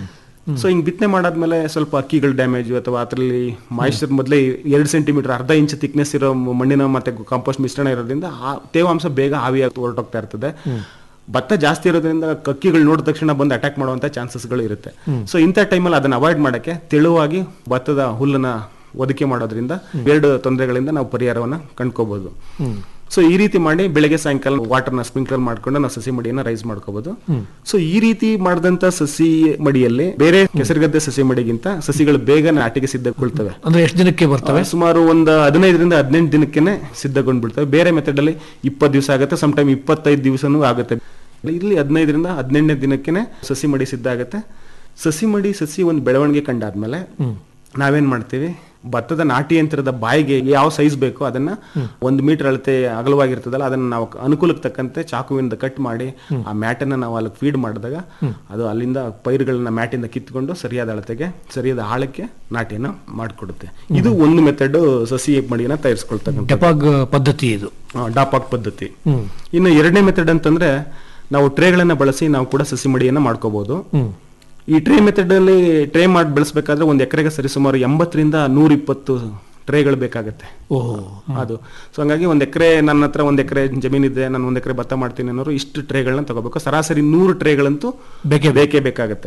ಸೊ ಹಿಂಗ್ ಬಿತ್ತನೆ ಮಾಡಾದ್ಮೇಲೆ ಸ್ವಲ್ಪ ಅಕ್ಕಿಗಳ ಡ್ಯಾಮೇಜ್ ಅಥವಾ ಅದರಲ್ಲಿ ಮಾಯಿಶ್ಚರ್ ಮೊದಲೇ ಎರಡು ಸೆಂಟಿಮೀಟರ್ ಅರ್ಧ ಇಂಚ್ ಥಿಕ್ನೆಸ್ ಇರೋ ಮಣ್ಣಿನ ಮತ್ತೆ ಕಾಂಪೋಸ್ಟ್ ಮಿಶ್ರಣ ಇರೋದ್ರಿಂದ ಆ ತೇವಾಂಶ ಬೇಗ ಆವಿಯಾಗಿ ಹೊರಟೋಗ್ತಾ ಇರ್ತದೆ ಭತ್ತ ಜಾಸ್ತಿ ಇರೋದ್ರಿಂದ ಕಕ್ಕಿಗಳು ನೋಡಿದ ತಕ್ಷಣ ಬಂದು ಅಟ್ಯಾಕ್ ಮಾಡುವಂತ ಚಾನ್ಸಸ್ಗಳು ಇರುತ್ತೆ ಸೊ ಇಂಥ ಟೈಮಲ್ಲಿ ಅದನ್ನ ಅವಾಯ್ಡ್ ಮಾಡಕ್ಕೆ ತೆಳುವಾಗಿ ಭತ್ತದ ಹುಲ್ಲನ್ನ ಒದಕೆ ಮಾಡೋದ್ರಿಂದ ಎರಡು ತೊಂದರೆಗಳಿಂದ ನಾವು ಪರಿಹಾರವನ್ನ ಕಂಡ್ಕೋಬಹುದು ಸೊ ಈ ರೀತಿ ಮಾಡಿ ಬೆಳಗ್ಗೆ ಸಾಯಂಕಾಲ ವಾಟರ್ನ ಸ್ಪ್ರಿಂಕ್ಲರ್ ಮಾಡ್ಕೊಂಡು ನಾವು ಸಸಿ ಮಡಿಯನ್ನ ರೈಸ್ ಮಾಡ್ಕೋಬಹುದು ಸೊ ಈ ರೀತಿ ಮಾಡಿದಂತ ಸಸಿ ಮಡಿಯಲ್ಲಿ ಬೇರೆ ಕೆಸರುಗದ್ದೆ ಸಸಿ ಮಡಿಗಿಂತ ಸಸಿಗಳು ಬೇಗ ನಾಟಿಗೆ ಸಿದ್ಧಗೊಳ್ತವೆ ಅಂದ್ರೆ ಎಷ್ಟು ದಿನಕ್ಕೆ ಬರ್ತವೆ ಸುಮಾರು ಒಂದು ಹದಿನೈದರಿಂದ ಹದಿನೆಂಟು ದಿನಕ್ಕೆ ಸಿದ್ಧಗೊಂಡ್ಬಿಡ್ತವೆ ಬೇರೆ ಮೆಥಡ್ ಅಲ್ಲಿ ಇಪ್ಪತ್ತು ದಿವಸ ಆಗುತ್ತೆ ಸಮ್ ಟೈಮ್ ಇಪ್ಪತ್ತೈದು ದಿವಸನೂ ಆಗುತ್ತೆ ಇಲ್ಲಿ ಹದಿನೈದರಿಂದ ಹದಿನೆಂಟನೇ ದಿನಕ್ಕೆ ಸಸಿ ಮಡಿ ಸಿದ್ಧ ಆಗುತ್ತೆ ಸಸಿ ಮಡಿ ಸಸಿ ಒಂದು ಬೆಳವಣಿಗೆ ಕಂಡಾದ್ಮೇಲೆ ನಾವೇನ್ ಮಾಡ್ತೀವಿ ಭತ್ತದ ನಾಟಿ ಯಂತ್ರದ ಬಾಯಿಗೆ ಯಾವ ಸೈಜ್ ಬೇಕೋ ಅದನ್ನ ಒಂದು ಮೀಟರ್ ಅಳತೆ ಅಗಲವಾಗಿರ್ತದಲ್ಲ ಅದನ್ನ ನಾವು ಅನುಕೂಲಕ್ಕೆ ತಕ್ಕಂತೆ ಚಾಕುವಿಂದ ಕಟ್ ಮಾಡಿ ಆ ಮ್ಯಾಟನ್ನ ನಾವು ಅಲ್ಲಿ ಫೀಡ್ ಮಾಡಿದಾಗ ಅದು ಅಲ್ಲಿಂದ ಪೈರುಗಳನ್ನ ಮ್ಯಾಟಿಂದ ಕಿತ್ಕೊಂಡು ಸರಿಯಾದ ಅಳತೆಗೆ ಸರಿಯಾದ ಆಳಕ್ಕೆ ನಾಟಿಯನ್ನ ಮಾಡಿಕೊಡುತ್ತೆ ಇದು ಒಂದು ಮೆಥಡ್ ಸಸಿ ಮಡಿಯನ್ನ ತಯಾರಿಸ್ಕೊಳ್ತಕ್ಕಂಥ ಡೆಪಾಗ್ ಪದ್ಧತಿ ಇದು ಡಾಪಾಕ್ ಪದ್ಧತಿ ಇನ್ನು ಎರಡನೇ ಮೆಥಡ್ ಅಂತಂದ್ರೆ ನಾವು ಟ್ರೇಗಳನ್ನ ಬಳಸಿ ನಾವು ಕೂಡ ಸಸಿ ಮಡಿಯನ್ನ ಮಾಡ್ಕೋಬಹುದು ಈ ಟ್ರೇ ಮೆಥಡ್ ಅಲ್ಲಿ ಟ್ರೇ ಮಾಡಿ ಬೆಳೆಸಬೇಕಾದ್ರೆ ಒಂದು ಎಕರೆಗೆ ಸರಿಸುಮಾರು ಎಂಬತ್ತರಿಂದ ನೂರ ಇಪ್ಪತ್ತು ಟ್ರೇಗಳು ಬೇಕಾಗತ್ತೆ ಓಹೋ ಅದು ಸೊ ಹಂಗಾಗಿ ಒಂದ್ ಎಕರೆ ನನ್ನ ಹತ್ರ ಒಂದ್ ಎಕರೆ ಜಮೀನಿದೆ ನಾನು ಒಂದ್ ಎಕರೆ ಭತ್ತ ಮಾಡ್ತೀನಿ ಅನ್ನೋರು ಇಷ್ಟು ಟ್ರೇಗಳನ್ನ ತಗೋಬೇಕು ಸರಾಸರಿ ನೂರು ಟ್ರೇಗಳಂತೂ ಬೇಕೇ ಬೇಕೇ ಬೇಕಾಗತ್ತೆ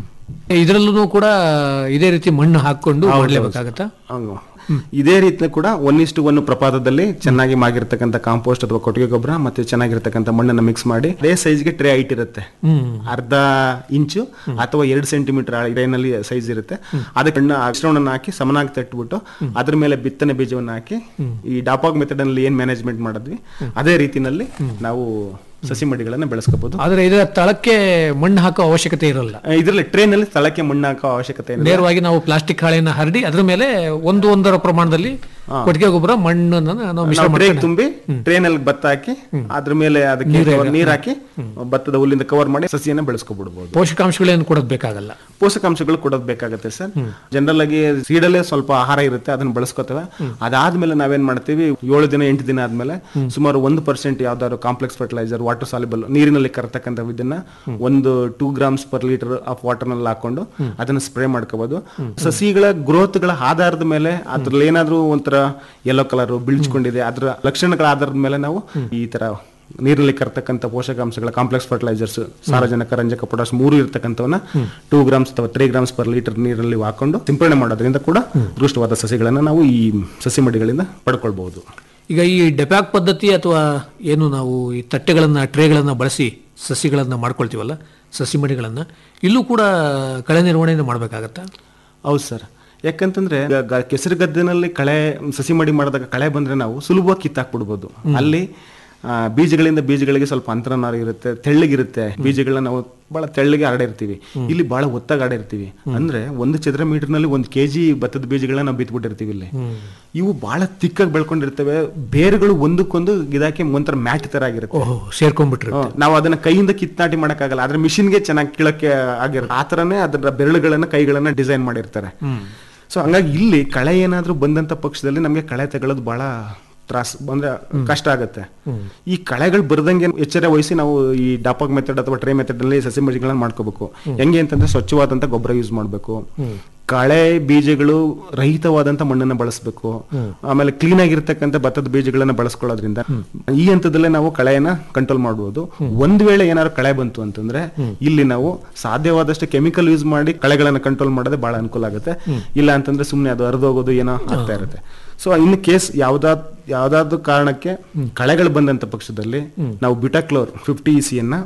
ಇದರಲ್ಲೂ ಕೂಡ ಇದೇ ರೀತಿ ಮಣ್ಣು ಹಾಕೊಂಡು ಮಾಡ್ಲೇಬೇಕಾಗತ್ತಾ ಹಂಗು. ಇದೇ ರೀತಿ ಕೂಡ ಒನ್ ಇಷ್ಟು ಒನ್ ಪ್ರಪಾತದಲ್ಲಿ ಚೆನ್ನಾಗಿ ಮಾಗಿರ್ತಕ್ಕಂಥ ಕಾಂಪೋಸ್ಟ್ ಅಥವಾ ಕೊಟ್ಟಿಗೆ ಗೊಬ್ಬರ ಮತ್ತೆ ಚೆನ್ನಾಗಿರ್ತಕ್ಕಂಥ ಮಣ್ಣನ್ನ ಮಿಕ್ಸ್ ಮಾಡಿ ಅದೇ ಸೈಜ್ಗೆ ಟ್ರೇ ಹೈಟ್ ಇರುತ್ತೆ ಅರ್ಧ ಇಂಚು ಅಥವಾ ಎರಡು ಸೆಂಟಿಮೀಟರ್ ಟ್ರೇನಲ್ಲಿ ಸೈಜ್ ಇರುತ್ತೆ ಅದಕ್ಕೆ ಹಣ್ಣ ಮಿಶ್ರಣವನ್ನ ಹಾಕಿ ಸಮನಾಗಿ ತಟ್ಬಿಟ್ಟು ಅದ್ರ ಮೇಲೆ ಬಿತ್ತನೆ ಬೀಜವನ್ನ ಹಾಕಿ ಈ ಡಾಪಾಗ್ ಮೆಥಡ್ ಅಲ್ಲಿ ಏನ್ ಮ್ಯಾನೇಜ್ಮೆಂಟ್ ಮಾಡಿದ್ವಿ ಅದೇ ರೀತಿನಲ್ಲಿ ನಾವು ಸಸಿ ಮಡಿಗಳನ್ನ ಬೆಳೆಸ್ಕೋಬಹುದು ಆದ್ರೆ ಇದರ ತಳಕ್ಕೆ ಮಣ್ಣು ಹಾಕೋ ಅವಶ್ಯಕತೆ ಇರಲ್ಲ ಇದರಲ್ಲಿ ಟ್ರೇನಲ್ಲಿ ಸ್ಥಳಕ್ಕೆ ಮಣ್ಣು ಹಾಕೋ ಅವಶ್ಯಕತೆ ಏನಿಲ್ಲ ನೇರವಾಗಿ ನಾವು ಪ್ಲಾಸ್ಟಿಕ್ ಹಾಳೆಯನ್ನ ಹರಡಿ ಅದ್ರ ಮೇಲೆ ಒಂದು ಒಂದರ ಪ್ರಮಾಣದಲ್ಲಿ ಕೊಟ್ಟಿಗೆ ಗೊಬ್ಬರ ಮಣ್ಣನ್ನ ನಾವು ಮಿಶ್ರ ನಾವು ಟ್ರೇ ಮಾಡ್ಕೊಂಡು ತುಂಬಿ ಟ್ರೇನಲ್ಲಿ ಭತ್ತ ಹಾಕಿ ಅದ್ರ ಮೇಲೆ ಅದಕ್ಕೆ ನೀರ್ ಹಾಕಿ ಭತ್ತದ ಹುಲ್ಲಿಂದ ಕವರ್ ಮಾಡಿ ಸಸಿಯನ್ನ ಬೆಳೆಸ್ಕೊಬಿಡ್ಬೋದು ಪೋಷಕಾಂಶಗಳೇನು ಕೊಡೋದ್ ಬೇಕಾಗಲ್ಲ ಪೋಷಕಾಂಶಗಳು ಕೊಡೋದ್ ಬೇಕಾಗತ್ತೆ ಸರ್ ಜನರಲ್ ಆಗಿ ಸೀಡಲ್ಲೇ ಸ್ವಲ್ಪ ಆಹಾರ ಇರುತ್ತೆ ಅದನ್ನ ಬಳಸ್ಕೊತೇವೆ ಅದಾದ್ಮೇಲೆ ನಾವೇನ್ ಮಾಡ್ತೀವಿ ಏಳು ದಿನ ಎಂಟು ದಿನ ಆದ್ಮೇಲೆ ಸುಮಾರು ಒಂದು ಪರ್ಸೆಂಟ್ ಯಾವ್ದಾದ್ರು ಕಾಂಪ್ಲೆಕ್ಸ್ ಫರ್ಟಿಲೈಸರ್ ವಾಟರ್ ಸಾಲಿಬಲ್ ನೀರಿನಲ್ಲಿ ಕರತಕ್ಕಂಥ ಇದನ್ನ ಒಂದು two grams per litre of water ನಲ್ಲಿ ಹಾಕೊಂಡು ಅದನ್ನ ಸ್ಪ್ರೇ ಮಾಡ್ಕೋಬಹುದು ಸಸಿಗಳ ಗ್ರೋತ್ ಗಳ ಆಧಾರದ ಮೇಲೆ ಅದ್ರಲ್ಲಿ ಏನಾದ್ರೂ ಒಂಥರ ಯೆಲ್ಲೋ ಕಲರ್ ಬಿಳ್ಚ್ಕೊಂಡಿದೆ ಅದ್ರ ಲಕ್ಷಣಗಳ ಆಧಾರದ ಮೇಲೆ ನಾವು ಈ ತರ ನೀರಿನಲ್ಲಿ ಕರ್ತಕ್ಕಂಥ ಪೋಷಕಾಂಶಗಳ ಕಾಂಪ್ಲೆಕ್ಸ್ ಫರ್ಟಿಲೈಸರ್ಸ್ ಸಾರಜನಕ ರಂಜಕ ಪೊಟಾಸ್ ಮೂರು ಇರ್ತಕ್ಕಂಥವನ್ನ ಟೂ ಗ್ರಾಮ್ಸ್ ಅಥವಾ ತ್ರೀ ಗ್ರಾಮ್ಸ್ ಪರ್ ಲೀಟರ್ ನೀರಲ್ಲಿ ಹಾಕೊಂಡು ಸಿಂಪಡಣೆ ಮಾಡೋದ್ರಿಂದ ಕೂಡ ದೃಷ್ಟವಾದ ಸಸಿಗಳನ್ನ ನಾವು ಈ ಸಸಿ ಮಡಿಗಳಿಂದ ಪಡ್ಕೊಳ್ಬಹುದು ಈಗ ಈ ಡೆಪ್ಯಾಕ್ ಪದ್ಧತಿ ಅಥವಾ ಏನು ನಾವು ಈ ತಟ್ಟೆಗಳನ್ನ ಟ್ರೇಗಳನ್ನ ಬಳಸಿ ಸಸಿಗಳನ್ನ ಮಾಡ್ಕೊಳ್ತೀವಲ್ಲ ಸಸಿ ಮಡಿಗಳನ್ನ ಇಲ್ಲೂ ಕೂಡ ಕಳೆ ನಿರ್ವಹಣೆಯನ್ನು ಮಾಡಬೇಕಾಗತ್ತಾ ಹೌದು ಸರ್ ಯಾಕಂತಂದ್ರೆ ಈಗ ಗ- ಕೆಸರು ಗದ್ದೆನಲ್ಲಿ ಕಳೆ ಸಸಿ ಮಡಿ ಮಾಡಿದಾಗ ಕಳೆ ಬಂದ್ರೆ ನಾವು ಸುಲಭವಾಗಿ ಕಿತ್ತಾಕ್ಬಿಡ್ಬೋದು ಅಲ್ಲಿ ಆ, ಬೀಜಗಳಿಂದ ಬೀಜಗಳಿಗೆ ಸ್ವಲ್ಪ ಅಂತರನಾರು ಇರುತ್ತೆ ತೆಳ್ಳಗಿರುತ್ತೆ ಬೀಜಗಳನ್ನ ನಾವು ಬಹಳ ತೆಳ್ಳಗೆ ಹರಡಿರ್ತೀವಿ ಇಲ್ಲಿ ಬಹಳ ಒತ್ತಾಗಿ ಹರಡಿರ್ತೀವಿ ಅಂದ್ರೆ ಒಂದು ಚದರ ಮೀಟರ್ ನಲ್ಲಿ ಒಂದು ಕೆಜಿ ಭತ್ತದ ಬೀಜಗಳನ್ನ ನಾವು ಬಿತ್ಬಿಟ್ಟಿರ್ತೀವಿ ಇಲ್ಲಿ ಇವು ಬಹಳ ತಿಕ್ಕಾಗಿ ಬೆಳ್ಕೊಂಡಿರ್ತವೆ ಬೇರುಗಳು ಒಂದಕ್ಕೊಂದು ಗಿಡಕ್ಕೆ ಒಂಥರ ಮ್ಯಾಟ್ ತರ ಆಗಿರುತ್ತೆ ಓಹೋ ಸೇರ್ಕೊಂಡ್ಬಿಟ್ರೆ ಹ್ಮ್. ನಾವು ಅದನ್ನ ಕೈಯಿಂದ ಕಿತ್ತಾಟಿ ಮಾಡಕ್ಕಾಗಲ್ಲ ಆದ್ರೆ ಮಿಷಿನ್ಗೆ ಚೆನ್ನಾಗಿ ಕೀಳಕ್ಕೆ ಆಗಿರುತ್ತೆ ಆ ತರನೇ ಅದರ ಬೆರಳುಗಳನ್ನ ಕೈಗಳನ್ನ ಡಿಸೈನ್ ಮಾಡಿರ್ತಾರೆ ಸೊ ಹಂಗಾಗಿ ಇಲ್ಲಿ ಕಳೆ ಏನಾದ್ರೂ ಬಂದಂತ ಪಕ್ಷದಲ್ಲಿ ನಮ್ಗೆ ಕಳೆ ತಗೊಳ್ಳೋದು ಬಹಳ ತ್ರಾಸ್ ಅಂದ್ರೆ ಕಷ್ಟ ಆಗುತ್ತೆ ಈ ಕಳೆಗಳು ಬರ್ದಂಗೆ ಎಚ್ಚರ ವಹಿಸಿ ನಾವು ಈ ಡಾಪಾಗ್ ಮೆಥಡ್ ಅಥವಾ ಟ್ರೇ ಮೆಥಡ್ ಅಲ್ಲಿ ಸಸಿ ಮಡಿಗಳನ್ನ ಮಾಡ್ಕೋಬೇಕು ಹೆಂಗೆ ಅಂತಂದ್ರೆ ಸ್ವಚ್ಛವಾದಂತ ಗೊಬ್ಬರ ಯೂಸ್ ಮಾಡ್ಬೇಕು ಕಳೆ ಬೀಜಗಳು ರಹಿತವಾದಂತ ಮಣ್ಣನ್ನ ಬಳಸಬೇಕು ಆಮೇಲೆ ಕ್ಲೀನ್ ಆಗಿರ್ತಕ್ಕಂಥ ಭತ್ತದ ಬೀಜಗಳನ್ನ ಬಳಸ್ಕೊಳ್ಳೋದ್ರಿಂದ ಈ ಹಂತದಲ್ಲೇ ನಾವು ಕಳೆಯನ್ನ ಕಂಟ್ರೋಲ್ ಮಾಡಬಹುದು ಒಂದ್ ವೇಳೆ ಏನಾದ್ರು ಕಳೆ ಬಂತು ಅಂತಂದ್ರೆ ಇಲ್ಲಿ ನಾವು ಸಾಧ್ಯವಾದಷ್ಟು ಕೆಮಿಕಲ್ ಯೂಸ್ ಮಾಡಿ ಕಳೆಗಳನ್ನ ಕಂಟ್ರೋಲ್ ಮಾಡೋದೇ ಬಹಳ ಅನುಕೂಲ ಆಗುತ್ತೆ ಇಲ್ಲ ಅಂತಂದ್ರೆ ಸುಮ್ನೆ ಅದು ಹರಿದೋಗೋದು ಏನೋ ಆಗ್ತಾ ಇರುತ್ತೆ ಸೊ ಇನ್ನು ಕೇಸ್ ಯಾವ್ದಾದ್ ಯಾವ್ದಾದ್ರು ಕಾರಣಕ್ಕೆ ಕಳೆಗಳು ಬಂದಂತ ಪಕ್ಷದಲ್ಲಿ ನಾವು ಬಿಟಾಕ್ಲೋರ್ ಫಿಫ್ಟಿ ಇ ಸಿಯನ್ನ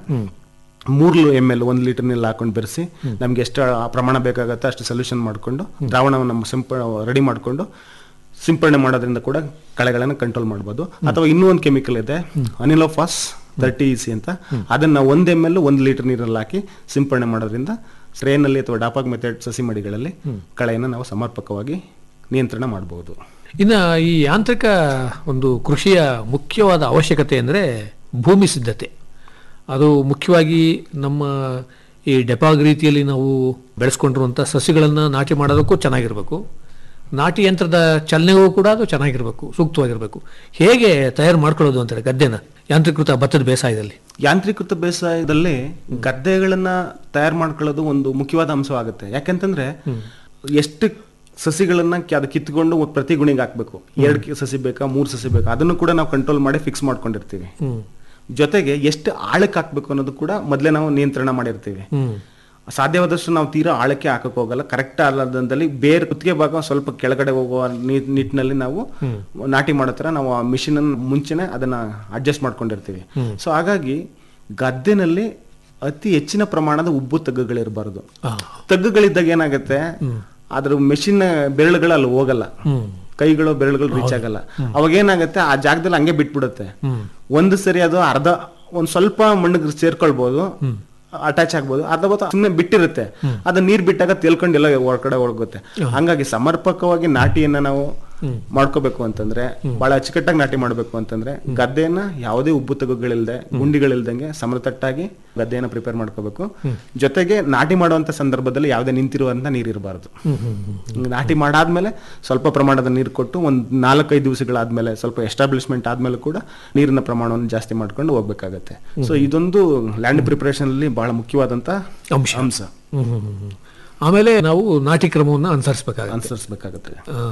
ಮೂರು ಎಮ್ ಎಲ್ ಒಂದು ಲೀಟರ್ ನೀರಲ್ಲಿ ಹಾಕೊಂಡು ಬೆರೆಸಿ ನಮ್ಗೆ ಎಷ್ಟು ಆ ಪ್ರಮಾಣ ಬೇಕಾಗತ್ತೆ ಅಷ್ಟು ಸೊಲ್ಯೂಷನ್ ಮಾಡ್ಕೊಂಡು ದ್ರಾವಣವನ್ನು ಸಿಂಪ ರೆಡಿ ಮಾಡ್ಕೊಂಡು ಸಿಂಪರಣೆ ಮಾಡೋದ್ರಿಂದ ಕೂಡ ಕಳೆಗಳನ್ನ ಕಂಟ್ರೋಲ್ ಮಾಡ್ಬೋದು ಅಥವಾ ಇನ್ನೂ ಒಂದು ಕೆಮಿಕಲ್ ಇದೆ ಅನಿಲೋಫಾಸ್ ತರ್ಟಿ ಸಿ ಅಂತ ಅದನ್ನ ಒಂದ್ ಎಮ್ ಎಲ್ ಒಂದು ಲೀಟರ್ ನೀರಲ್ಲಿ ಹಾಕಿ ಸಿಂಪರಣೆ ಮಾಡೋದ್ರಿಂದ ಸ್ಪ್ರೇನಲ್ಲಿ ಅಥವಾ ಡಾಪಾಗ್ ಮೆಥಡ್ ಸಸಿ ಮಡಿಗಳಲ್ಲಿ ಕಳೆಯನ್ನು ನಾವು ಸಮರ್ಪಕವಾಗಿ ನಿಯಂತ್ರಣ ಮಾಡಬಹುದು ಇನ್ನು ಈ ಯಾಂತ್ರಿಕ ಒಂದು ಕೃಷಿಯ ಮುಖ್ಯವಾದ ಅವಶ್ಯಕತೆ ಅಂದರೆ ಭೂಮಿ ಸಿದ್ಧತೆ ಅದು ಮುಖ್ಯವಾಗಿ ನಮ್ಮ ಈ ಡೆಪಾಗ್ ರೀತಿಯಲ್ಲಿ ನಾವು ಬೆಳೆಸ್ಕೊಂಡಿರುವಂಥ ಸಸಿಗಳನ್ನು ನಾಟಿ ಮಾಡೋದಕ್ಕೂ ಚೆನ್ನಾಗಿರಬೇಕು ನಾಟಿ ಯಂತ್ರದ ಚಲನೆಗೂ ಕೂಡ ಅದು ಚೆನ್ನಾಗಿರಬೇಕು ಸೂಕ್ತವಾಗಿರಬೇಕು ಹೇಗೆ ತಯಾರು ಮಾಡ್ಕೊಳ್ಳೋದು ಅಂತಾರೆ ಗದ್ದೆನ ಯಾಂತ್ರೀಕೃತ ಭತ್ತದ ಬೇಸಾಯದಲ್ಲಿ ಯಾಂತ್ರೀಕೃತ ಬೇಸಾಯದಲ್ಲಿ ಗದ್ದೆಗಳನ್ನ ತಯಾರು ಮಾಡ್ಕೊಳ್ಳೋದು ಒಂದು ಮುಖ್ಯವಾದ ಅಂಶವಾಗುತ್ತೆ ಯಾಕೆಂತಂದ್ರೆ ಎಷ್ಟು ಸಸಿಗಳನ್ನ ಕಿ- ಅದು ಕಿತ್ಕೊಂಡು ಒಂದ್ ಪ್ರತಿ ಗುಣಿಗೆ ಹಾಕ್ಬೇಕು ಎರಡು ಕಿ- ಸಸಿ ಬೇಕಾ ಮೂರು ಸಸಿ ಬೇಕಾ ಅದನ್ನು ಕೂಡ ನಾವು ಕಂಟ್ರೋಲ್ ಮಾಡಿ ಫಿಕ್ಸ್ ಮಾಡ್ಕೊಂಡಿರ್ತೀವಿ ಜೊತೆಗೆ ಎಷ್ಟು ಆಳಕ್ಕೆ ಹಾಕ್ಬೇಕು ಅನ್ನೋದು ಕೂಡ ಮೊದಲೇ ನಾವು ನಿಯಂತ್ರಣ ಮಾಡಿರ್ತೀವಿ ಸಾಧ್ಯವಾದಷ್ಟು ನಾವು ತೀರಾ ಆಳಕ್ಕೆ ಹಾಕಕ್ ಹೋಗಲ್ಲ ಕರೆಕ್ಟ್ ಆಲದಲ್ಲಿ ಬೇರೆ ಕುತ್ತಿಗೆ ಭಾಗ ಸ್ವಲ್ಪ ಕೆಳಗಡೆ ಹೋಗುವ ನಿ- ನಿಟ್ಟಿನಲ್ಲಿ ನಾವು ನಾಟಿ ಮಾಡೋ ತರ ನಾವು ಆ ಮಿಷಿನ್ ಮುಂಚೆನೆ ಅದನ್ನ ಅಡ್ಜಸ್ಟ್ ಮಾಡ್ಕೊಂಡಿರ್ತೀವಿ ಸೊ ಹಾಗಾಗಿ ಗದ್ದೆನಲ್ಲಿ ಅತಿ ಹೆಚ್ಚಿನ ಪ್ರಮಾಣದ ಉಬ್ಬು ತಗ್ಗುಗಳಿರಬಾರದು ತಗ್ಗುಗಳಿದ್ದಾಗ ಏನಾಗುತ್ತೆ ಅದ್ರ ಮೆಷಿನ್ ಬೆರಳುಗಳು ಅಲ್ಲಿ ಹೋಗಲ್ಲ ಕೈಗಳು ಬೆರಳುಗಳು ರೀಚ್ ಆಗಲ್ಲ ಅವಾಗ ಏನಾಗುತ್ತೆ ಆ ಜಾಗದಲ್ಲಿ ಹಂಗೆ ಬಿಟ್ಬಿಡುತ್ತೆ ಒಂದು ಸರಿ ಅದು ಅರ್ಧ ಒಂದ್ ಸ್ವಲ್ಪ ಮಣ್ಣಿಗೆ ಸೇರ್ಕೊಳ್ಬಹುದು ಅಟ್ಯಾಚ್ ಆಗ್ಬೋದು ಅಥವಾ ಸುಮ್ಮನೆ ಬಿಟ್ಟಿರುತ್ತೆ ಅದು ನೀರ್ ಬಿಟ್ಟಾಗ ತೇಲ್ಕೊಂಡು ಎಲ್ಲ ಹೊರಗಡೆ ಒಳಗುತ್ತೆ ಹಂಗಾಗಿ ಸಮರ್ಪಕವಾಗಿ ನಾಟಿಯನ್ನ ನಾವು ಮಾಡ್ಕೋಬೇಕು ಅಂತಂದ್ರೆ ಬಹಳ ಅಚ್ಚುಕಟ್ಟಾಗಿ ನಾಟಿ ಮಾಡ್ಬೇಕು ಅಂತಂದ್ರೆ ಗದ್ದೆಯನ್ನ ಯಾವುದೇ ಉಬ್ಬು ತಗುಗಳಿಲ್ದೆ ಗುಂಡಿಗಳಿಲ್ದಂಗೆ ಸಮತಟ್ಟಾಗಿ ಗದ್ದೆಯನ್ನ ಪ್ರಿಪೇರ್ ಮಾಡ್ಕೋಬೇಕು ಜೊತೆಗೆ ನಾಟಿ ಮಾಡುವಂತ ಸಂದರ್ಭದಲ್ಲಿ ಯಾವುದೇ ನಿಂತಿರುವಂತ ನೀರಿರಬಾರದು ನಾಟಿ ಮಾಡಾದ್ಮೇಲೆ ಸ್ವಲ್ಪ ಪ್ರಮಾಣದ ನೀರು ಕೊಟ್ಟು ಒಂದ್ ನಾಲ್ಕೈದು ದಿವಸಗಳಾದ್ಮೇಲೆ ಸ್ವಲ್ಪ ಎಸ್ಟಾಬ್ಲಿಷ್ಮೆಂಟ್ ಆದ್ಮೇಲೆ ಕೂಡ ನೀರಿನ ಪ್ರಮಾಣವನ್ನು ಜಾಸ್ತಿ ಮಾಡ್ಕೊಂಡು ಹೋಗ್ಬೇಕಾಗತ್ತೆ ಸೊ ಇದೊಂದು ಲ್ಯಾಂಡ್ ಪ್ರಿಪರೇಷನ್ ಅಲ್ಲಿ ಬಹಳ ಮುಖ್ಯವಾದಂತ ಅಂಶ. ಅಂಶ ಹ್ಮ್, ಹ್ಮ್, ಹ್ಮ್, ಹ್ಮ್. ಆಮೇಲೆ ನಾವು ನಾಟಿ ಕ್ರಮವನ್ನು ಅನುಸರಿಸಬೇಕಾಗುತ್ತೆ ಅನುಸರಿಸಬೇಕಾಗತ್ತೆ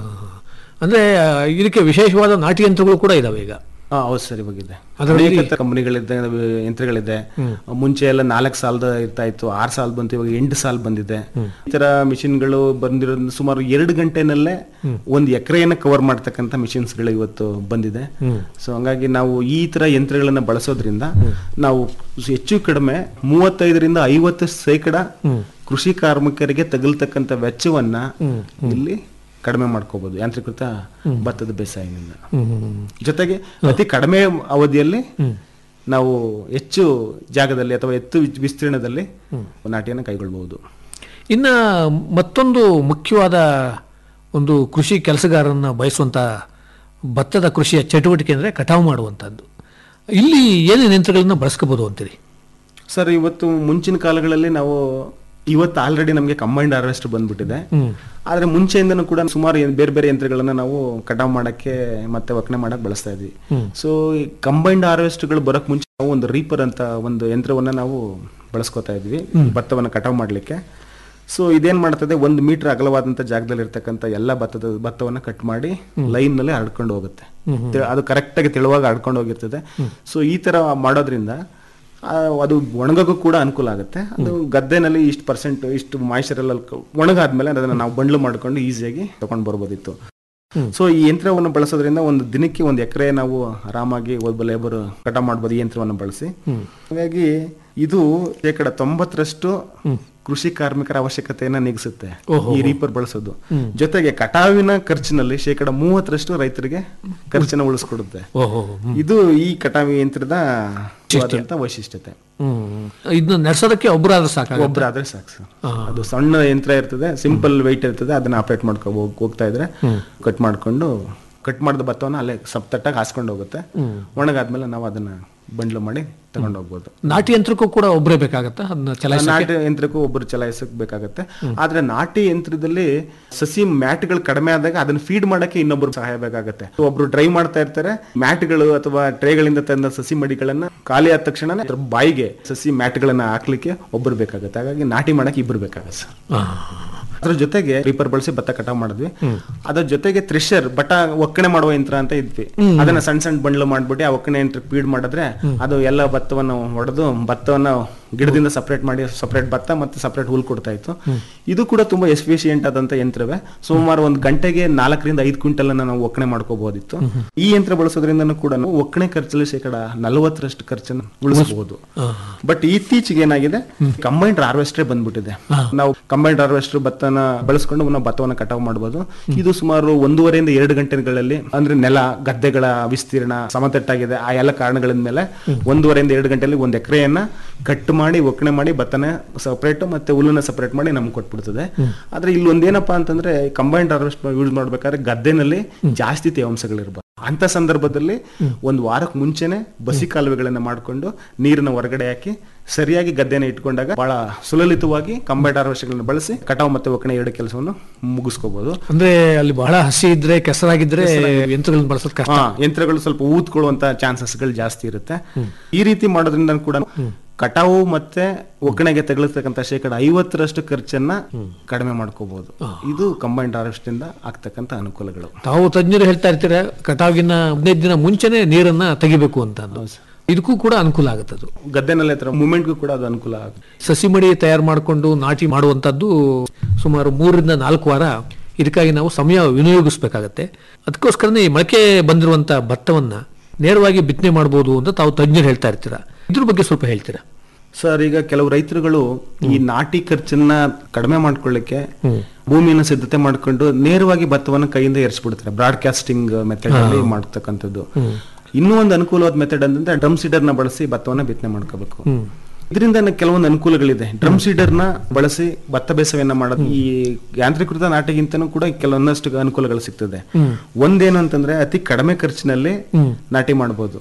ಅಂದರೆ ಇದಕ್ಕೆ ವಿಶೇಷವಾದ ನಾಟಿ ಯಂತ್ರಗಳು ಕೂಡ ಇದಾವೆ ಈಗ ಹಾ ಹೌದು ಸರಿ ಹೋಗಿದೆ ಅದರಲ್ಲಿ- ಅನೇಕ ಕಂಪನಿಗಳಿದೆ ಯಂತ್ರಗಳಿದೆ ಮುಂಚೆ ಎಲ್ಲ ನಾಲ್ಕು ಸಾಲದ ಇರ್ತಾ ಇತ್ತು ಆರು ಸಾಲ ಬಂತು ಇವಾಗ ಎಂಟು ಸಾಲ ಬಂದಿದೆ ಈ ತರ ಮಿಷಿನ್ಗಳು ಬಂದಿರೋದ್ರಿಂದ ಸುಮಾರು ಎರಡು ಗಂಟೆನಲ್ಲೇ ಒಂದು ಎಕರೆಯನ್ನ ಕವರ್ ಮಾಡ್ತಕ್ಕಂಥ ಗಳು ಇವತ್ತು ಬಂದಿದೆ ಸೊ ಹಂಗಾಗಿ ನಾವು ಈ ತರ ಯಂತ್ರಗಳನ್ನ ಬಳಸೋದ್ರಿಂದ ನಾವು ಹೆಚ್ಚು ಕಡಿಮೆ ಮೂವತ್ತೈದರಿಂದ ಐವತ್ತು ಶೇಕಡ ಕೃಷಿ ಕಾರ್ಮಿಕರಿಗೆ ತಗಲ್ತಕ್ಕಂಥ ವೆಚ್ಚವನ್ನ ಇಲ್ಲಿ ಕಡಿಮೆ ಮಾಡ್ಕೋಬಹುದು ಯಾಂತ್ರೀಕೃತ ಭತ್ತದ ಬೇಸಾಯದಿಂದ ಜೊತೆಗೆ ಅತಿ ಕಡಿಮೆ ಅವಧಿಯಲ್ಲಿ ನಾವು ಹೆಚ್ಚು ಜಾಗದಲ್ಲಿ ಅಥವಾ ಹೆಚ್ಚು ವಿಸ್- ವಿಸ್ತೀರ್ಣದಲ್ಲಿ ನಾಟಿಯನ್ನು ಕೈಗೊಳ್ಳಬಹುದು ಇನ್ನು ಮತ್ತೊಂದು ಮುಖ್ಯವಾದ ಒಂದು ಕೃಷಿ ಕೆಲಸಗಾರರನ್ನ ಬಯಸುವಂಥ ಭತ್ತದ ಕೃಷಿಯ ಚಟುವಟಿಕೆ ಅಂದರೆ ಕಟಾವು ಮಾಡುವಂಥದ್ದು ಇಲ್ಲಿ ಏನೇನು ಯಂತ್ರಗಳನ್ನ ಬಳಸ್ಕೋಬೋದು ಅಂತೀರಿ ಸರ್ ಇವತ್ತು ಮುಂಚಿನ ಕಾಲಗಳಲ್ಲಿ ನಾವು ಇವತ್ತು ಆಲ್ರೆಡಿ ನಮಗೆ ಕಂಬೈಂಡ್ ಹಾರ್ವೆಸ್ಟ್ ಬಂದ್ಬಿಟ್ಟಿದೆ ಆದ್ರೆ ಮುಂಚೆಯಿಂದನೂ ಕೂಡ ಸುಮಾರು ಏನ್- ಬೇರೆ ಬೇರೆ ಯಂತ್ರಗಳನ್ನ ನಾವು ಕಟಾವ್ ಮಾಡಕ್ಕೆ ಮತ್ತೆ ಒಕ್ಕಣೆ ಮಾಡಕ್ ಬಳಸ್ತಾ ಇದ್ವಿ ಸೊ ಈ ಕಂಬೈಂಡ್ ಹಾರ್ವೆಸ್ಟ್ಗಳು ಬರಕ್ ಮುಂಚೆ ನಾವು ಒಂದು ರೀಪರ್ ಅಂತ ಒಂದು ಯಂತ್ರವನ್ನ ನಾವು ಬಳಸ್ಕೊತಾ ಇದ್ವಿ ಭತ್ತವನ್ನ ಕಟಾವ್ ಮಾಡ್ಲಿಕ್ಕೆ ಸೊ ಇದೇನ್ ಮಾಡ್ತದೆ ಒಂದು ಮೀಟರ್ ಅಗಲವಾದಂತ ಜಾಗದಲ್ಲಿ ಇರ್ತಕ್ಕಂಥ ಎಲ್ಲ ಭತ್ತದ ಭತ್ತವನ್ನ ಕಟ್ ಮಾಡಿ ಲೈನ್ ನಲ್ಲಿ ಹರಡ್ಕೊಂಡು ಹೋಗುತ್ತೆ ತೆ- ಅದು ಕರೆಕ್ಟ್ ಆಗಿ ತೆಳುವಾಗಿ ಹರಡ್ಕೊಂಡು ಹೋಗಿರ್ತದೆ ಸೊ ಈ ತರ ಮಾಡೋದ್ರಿಂದ ಆ, ಅದು ಒಣಗೋಕ್ಕೂ ಕೂಡ ಅನುಕೂಲ ಆಗುತ್ತೆ ಅದು ಗದ್ದೆನಲ್ಲಿ ಇಷ್ಟು ಪರ್ಸೆಂಟ್ ಇಷ್ಟು ಮಾಯಿಶ್ಚರ್ ಎಲ್ಲ ಕ- ಒಣಗಾದ್ಮೇಲೆ ಅದನ್ನ ನಾವು ಬಂಡ್ಲು ಮಾಡ್ಕೊಂಡು ಈಸಿಯಾಗಿ ತಗೊಂಡ್ ಬರ್ಬೋದಿತ್ತು ಸೊ ಈ ಯಂತ್ರವನ್ನು ಬಳಸೋದ್ರಿಂದ ಒಂದು ದಿನಕ್ಕೆ ಒಂದು ಎಕರೆ ನಾವು ಆರಾಮಾಗಿ ಒಬ್ಬ ಲೇಬರ್ ಕಟ ಮಾಡ್ಬೋದು ಈ ಯಂತ್ರವನ್ನು ಬಳಸಿ ಹಾಗಾಗಿ ಇದು ಶೇಕಡ ತೊಂಬತ್ತರಷ್ಟು ಕೃಷಿ ಕಾರ್ಮಿಕರ ಅವಶ್ಯಕತೆಯನ್ನ ನೀಗಿಸುತ್ತೆ ಈ ರೀಪರ್ ಬಳಸೋದು ಜೊತೆಗೆ ಕಟಾವಿನ ಖರ್ಚಿನಲ್ಲಿ ಶೇಕಡ ಮೂವತ್ತರಷ್ಟು ರೈತರಿಗೆ ಖರ್ಚನ್ನ ಉಳಿಸ್ಕೊಡುತ್ತೆ ಓಹೋ ಇದು ಈ ಕಟಾವಿ ಯಂತ್ರದ ಮುಖ್ಯವಾದಂತ ವೈಶಿಷ್ಟ್ಯತೆ ಇದನ್ನ ನಡೆಸೋದಕ್ಕೆ ಒಬ್ಬರಾದ್ರೂ ಸಾಕಾಗುತ್ತೆ ಒಬ್ಬರಾದ್ರೆ ಸಾಕು ಸರ್ ಅದು ಸಣ್ಣ ಯಂತ್ರ ಇರ್ತದೆ ಸಿಂಪಲ್ ವೆಯ್ಟ್ ಇರ್ತದೆ ಅದನ್ನ ಆಪರೇಟ್ ಮಾಡ್ಕೊ ಹೋಗ್- ಹೋಗ್ತಾ ಇದ್ರೆ ಕಟ್ ಮಾಡ್ಕೊಂಡು ಕಟ್ ಮಾಡಿದ ಭತ್ತವನ್ನ ಅಲ್ಲೇ ಸಪ್ತಟ್ಟಾಗಿ ಹಾಸ್ಕೊಂಡು ಹೋಗುತ್ತೆ ಒಣಗಾದ್ಮೇಲೆ ನಾವು ಅದನ್ನ ಬಂಡ್ಲು ಮಾಡಿ ತಗೊಂಡು ಹೋಗ್ಬೋದು ನಾಟಿ ಯಂತ್ರಕ್ಕೂ ಕೂಡ ಒಬ್ಬರೇ ಬೇಕಾಗತ್ತಾ ಅದನ್ನ ಚಲಾಯಿಸ ನಾಟಿ ಯಂತ್ರಕ್ಕೂ ಒಬ್ಬರು ಚಲಾಯಿಸಕ್ ಬೇಕಾಗತ್ತೆ ಆದ್ರೆ ನಾಟಿ ಯಂತ್ರದಲ್ಲಿ ಸಸಿ ಮ್ಯಾಟ್ಗಳು ಕಡಿಮೆ ಆದಾಗ ಅದನ್ನ ಫೀಡ್ ಮಾಡಕ್ಕೆ ಇನ್ನೊಬ್ರು ಸಹಾಯ ಬೇಕಾಗತ್ತೆ ಒಬ್ರು ಡ್ರೈ ಮಾಡ್ತಾ ಇರ್ತಾರೆ ಮ್ಯಾಟ್ಗಳು ಅಥವಾ ಟ್ರೇಗಳಿಂದ ತಂದ ಸಸಿ ಮಡಿಗಳನ್ನ ಖಾಲಿ ಆದ ತಕ್ಷಣ ಅದ್ರ ಬಾಯಿಗೆ ಸಸಿ ಮ್ಯಾಟ್ಗಳನ್ನ ಹಾಕ್ಲಿಕ್ಕೆ ಒಬ್ರು ಬೇಕಾಗತ್ತೆ ಹಾಗಾಗಿ ನಾಟಿ ಮಾಡಕ್ಕೆ ಇಬ್ರು ಬೇಕಾಗತ್ತೆ ಸರ್ ಅದ್ರ ಜೊತೆಗೆ ರೀಪರ್ ಬಳಸಿ ಭತ್ತ ಕಟಾವ್ ಮಾಡಿದ್ವಿ ಅದ್ರ ಜೊತೆಗೆ ಥ್ರೆಷರ್ ಬಟ್ಟ ಒಕ್ಕಣೆ ಮಾಡುವ ಯಂತ್ರ ಅಂತ ಇದ್ವಿ ಅದನ್ನ ಸಣ್ಣ ಸಣ್ಣ ಬಂಡ್ಲು ಮಾಡ್ಬಿಟ್ಟು ಆ ಒಕ್ಕಣೆ ಯಂತ್ರ ಫೀಡ್ ಮಾಡಿದ್ರೆ ಅದು ಎಲ್ಲ ಭತ್ತವನ್ನು ಹೊಡೆದು ಭತ್ತವನ್ನ ಗಿಡದಿಂದ ಸಪರೇಟ್ ಮಾಡಿ ಸಪರೇಟ್ ಭತ್ತ ಮತ್ತೆ ಸಪರೇಟ್ ಹುಲ್ ಕೊಡ್ತಾ ಇತ್ತು ಇದು ಕೂಡ ತುಂಬಾ ಎಫಿಷಿಯಂಟ್ ಆದಂತ ಯಂತ್ರವೇ ಸುಮಾರು ಒಂದು ಗಂಟೆಗೆ ನಾಲ್ಕರಿಂದ ಐದು ಕ್ವಿಂಟಲ್ ಅನ್ನ ನಾವು ಒಕ್ಕಣೆ ಮಾಡ್ಕೋಬಹುದಿತ್ತು ಈ ಯಂತ್ರ ಬಳಸೋದ್ರಿಂದ ಕೂಡ ನಾವು ಒಕ್ಕಣೆ ಖರ್ಚಲ್ಲಿ ಶೇಕಡ ನಲವತ್ತರಷ್ಟು ಖರ್ಚನ್ನು ಉಳಿಸಬಹುದು ಬಟ್ ಇತ್ತೀಚೆಗೆ ಏನಾಗಿದೆ ಕಂಬೈನ್ಡ್ ಹಾರ್ವೆಸ್ಟ್ರೇ ಬಂದ್ಬಿಟ್ಟಿದೆ ನಾವು ಕಂಬೈನ್ಡ್ ಹಾರ್ವೆಸ್ಟರ್ ಭತ್ತನ ಬಳಸ್ಕೊಂಡು ನಾವು ಭತ್ತವನ್ನ ಕಟಾವು ಮಾಡಬಹುದು ಇದು ಸುಮಾರು ಒಂದೂವರೆಯಿಂದ ಎರಡು ಗಂಟೆಗಳಲ್ಲಿ ಅಂದ್ರೆ ನೆಲ ಗದ್ದೆಗಳ ವಿಸ್ತೀರ್ಣ ಸಮತಟ್ಟಾಗಿದೆ ಆ ಎಲ್ಲ ಕಾರಣಗಳಿಂದ ಮೇಲೆ ಒಂದೂವರೆಯಿಂದ ಎರಡು ಗಂಟೆಯಲ್ಲಿ ಒಂದು ಎಕರೆಯನ್ನ ಕಟ್ ಮಾಡಿ ಒಕ್ಕಣೆ ಮಾಡಿ ಭತ್ತನ ಸಪರೇಟ್ ಮತ್ತೆ ಹುಲ್ಲನ್ನ ಸಪರೇಟ್ ಮಾಡಿ ನಮ್ಗೆ ಕೊಟ್ಬಿಡ್ತದೆ ಆದ್ರೆ ಇಲ್ಲಿ ಒಂದೇನಪ್ಪಾ ಅಂತಂದ್ರೆ ಕಂಬೈನ್ಡ್ ಹಾರ್ವೆಸ್ಟ್ ಯೂಸ್ ಮಾಡ್ಬೇಕಾದ್ರೆ ಗದ್ದೆನಲ್ಲಿ ಜಾಸ್ತಿ ತೇವಾಂಶಗಳಿರ್ಬಾರ್ದು ಅಂತ ಸಂದರ್ಭದಲ್ಲಿ ಒಂದು ವಾರಕ್ಕೆ ಮುಂಚೆನೆ ಬಸಿ ಕಾಲುವೆಗಳನ್ನ ಮಾಡ್ಕೊಂಡು ನೀರನ್ನ ಹೊರಗಡೆ ಹಾಕಿ ಸರಿಯಾಗಿ ಗದ್ದೆನ ಇಟ್ಕೊಂಡಾಗ ಬಹಳ ಸುಲಲಿತವಾಗಿ ಕಂಬೈನ್ಡ್ ಹಾರ್ವೆಸ್ಟ್ಗಳನ್ನ ಬಳಸಿ ಕಟಾವು ಮತ್ತೆ ಒಕ್ಕಣೆ ಎರಡು ಕೆಲಸವನ್ನು ಮುಗಿಸ್ಕೋಬಹುದು ಅಂದ್ರೆ ಅಲ್ಲಿ ಬಹಳ ಹಸಿ ಇದ್ರೆ ಕೆಸರಾಗಿದ್ರೆ ಯಂತ್ರಗಳನ್ನ ಬಳಸೋದು ಕಷ್ಟ ಹಾ ಯಂತ್ರಗಳು ಸ್ವಲ್ಪ ಊದ್ಕೊಳ್ಳುವಂತ ಚಾನ್ಸಸ್ಗಳು ಜಾಸ್ತಿ ಇರುತ್ತೆ ಈ ರೀತಿ ಮಾಡೋದ್ರಿಂದ ಕೂಡ ಕಟಾವು ಮತ್ತೆ ಒಕ್ಕಣೆಗೆ ತಗಲಿರ್ತಕ್ಕಂಥ ಶೇಕಡ ಐವತ್ತರಷ್ಟು ಖರ್ಚನ್ನ ಕಡಿಮೆ ಮಾಡ್ಕೋಬಹುದು ಇದು ಕಂಬೈನ್ಡ್ ಹಾರ್ವೆಸ್ಟ್ ಇಂದ ಆಗ್ತಕ್ಕಂಥ ಅನುಕೂಲಗಳು ತಾವು ತಜ್ಞರು ಹೇಳ್ತಾ ಇರ್ತೀರ ಕಟಾವಿನ ಹದಿನೈದು ದಿನ ಮುಂಚೆನೆ ನೀರನ್ನ ತೆಗಿಬೇಕು ಅಂತ ಅಂದು. ಇದಕ್ಕೂ ಕೂಡ ಅನುಕೂಲ ಆಗುತ್ತೆ ಅದು ಗದ್ದೆನಲ್ಲಿ ಹತ್ರ ಮೂಮೆಂಟ್ಗೂ ಕೂಡ ಅದು ಅನುಕೂಲ ಆಗುತ್ತೆ ಸಸಿ ಮಡಿ ತಯಾರು ಮಾಡಿಕೊಂಡು ನಾಟಿ ಮಾಡುವಂಥದ್ದು ಸುಮಾರು ಮೂರರಿಂದ ನಾಲ್ಕು ವಾರ ಇದಕ್ಕಾಗಿ ನಾವು ಸಮಯ ವಿನಿಯೋಗಿಸ್ಬೇಕಾಗತ್ತೆ ಅದಕ್ಕೋಸ್ಕರನೇ ಈ ಮೊಳಕೆ ಬಂದಿರುವಂತ ಭತ್ತವನ್ನ ನೇರವಾಗಿ ಬಿತ್ತನೆ ಮಾಡಬಹುದು ಅಂತ ತಾವು ತಜ್ಞರು ಹೇಳ್ತಾ ಇರ್ತೀರಾ ಇದ್ರ ಬಗ್ಗೆ ಸ್ವಲ್ಪ ಹೇಳ್ತೀರಾ ಸರ್ ಈಗ ಕೆಲವು ರೈತರುಗಳು ಈ ನಾಟಿ ಖರ್ಚನ್ನ ಕಡಿಮೆ ಮಾಡ್ಕೊಳ್ಳಿಕ್ಕೆ ಭೂಮಿಯನ್ನು ಸಿದ್ಧತೆ ಮಾಡ್ಕೊಂಡು ನೇರವಾಗಿ ಭತ್ತವನ್ನು ಕೈಯಿಂದ ಏರಿಸ್ಬಿಡ್ತಾರೆ ಬ್ರಾಡ್ಕಾಸ್ಟಿಂಗ್ ಮೆಥಡ್ ಅಲ್ಲಿ ಮಾಡ್ತಕ್ಕಂಥದ್ದು ಇನ್ನೂ ಒಂದು ಅನುಕೂಲವಾದ ಮೆಥಡ್ ಅಂತಂದ್ರೆ ಡ್ರಮ್ ಸೀಡರ್ ನ ಬಳಸಿ ಭತ್ತವನ್ನ ಬಿತ್ತನೆ ಮಾಡ್ಕೋಬೇಕು ಇದರಿಂದ ಕೆಲವೊಂದು ಅನುಕೂಲಗಳಿದೆ ಡ್ರಮ್ ಸೀಡರ್ ನ ಬಳಸಿ ಭತ್ತ ಬೇಸಾಯವನ್ನ ಮಾಡೋದು ಈ ಯಾಂತ್ರೀಕೃತ ನಾಟಿಗಿಂತನೂ ಕೂಡ ಕೆಲವೊಂದಷ್ಟು ಅನುಕೂಲಗಳು ಸಿಗ್ತದೆ ಒಂದೇನು ಅಂತಂದ್ರೆ ಅತಿ ಕಡಿಮೆ ಖರ್ಚಿನಲ್ಲಿ ನಾಟಿ ಮಾಡಬಹುದು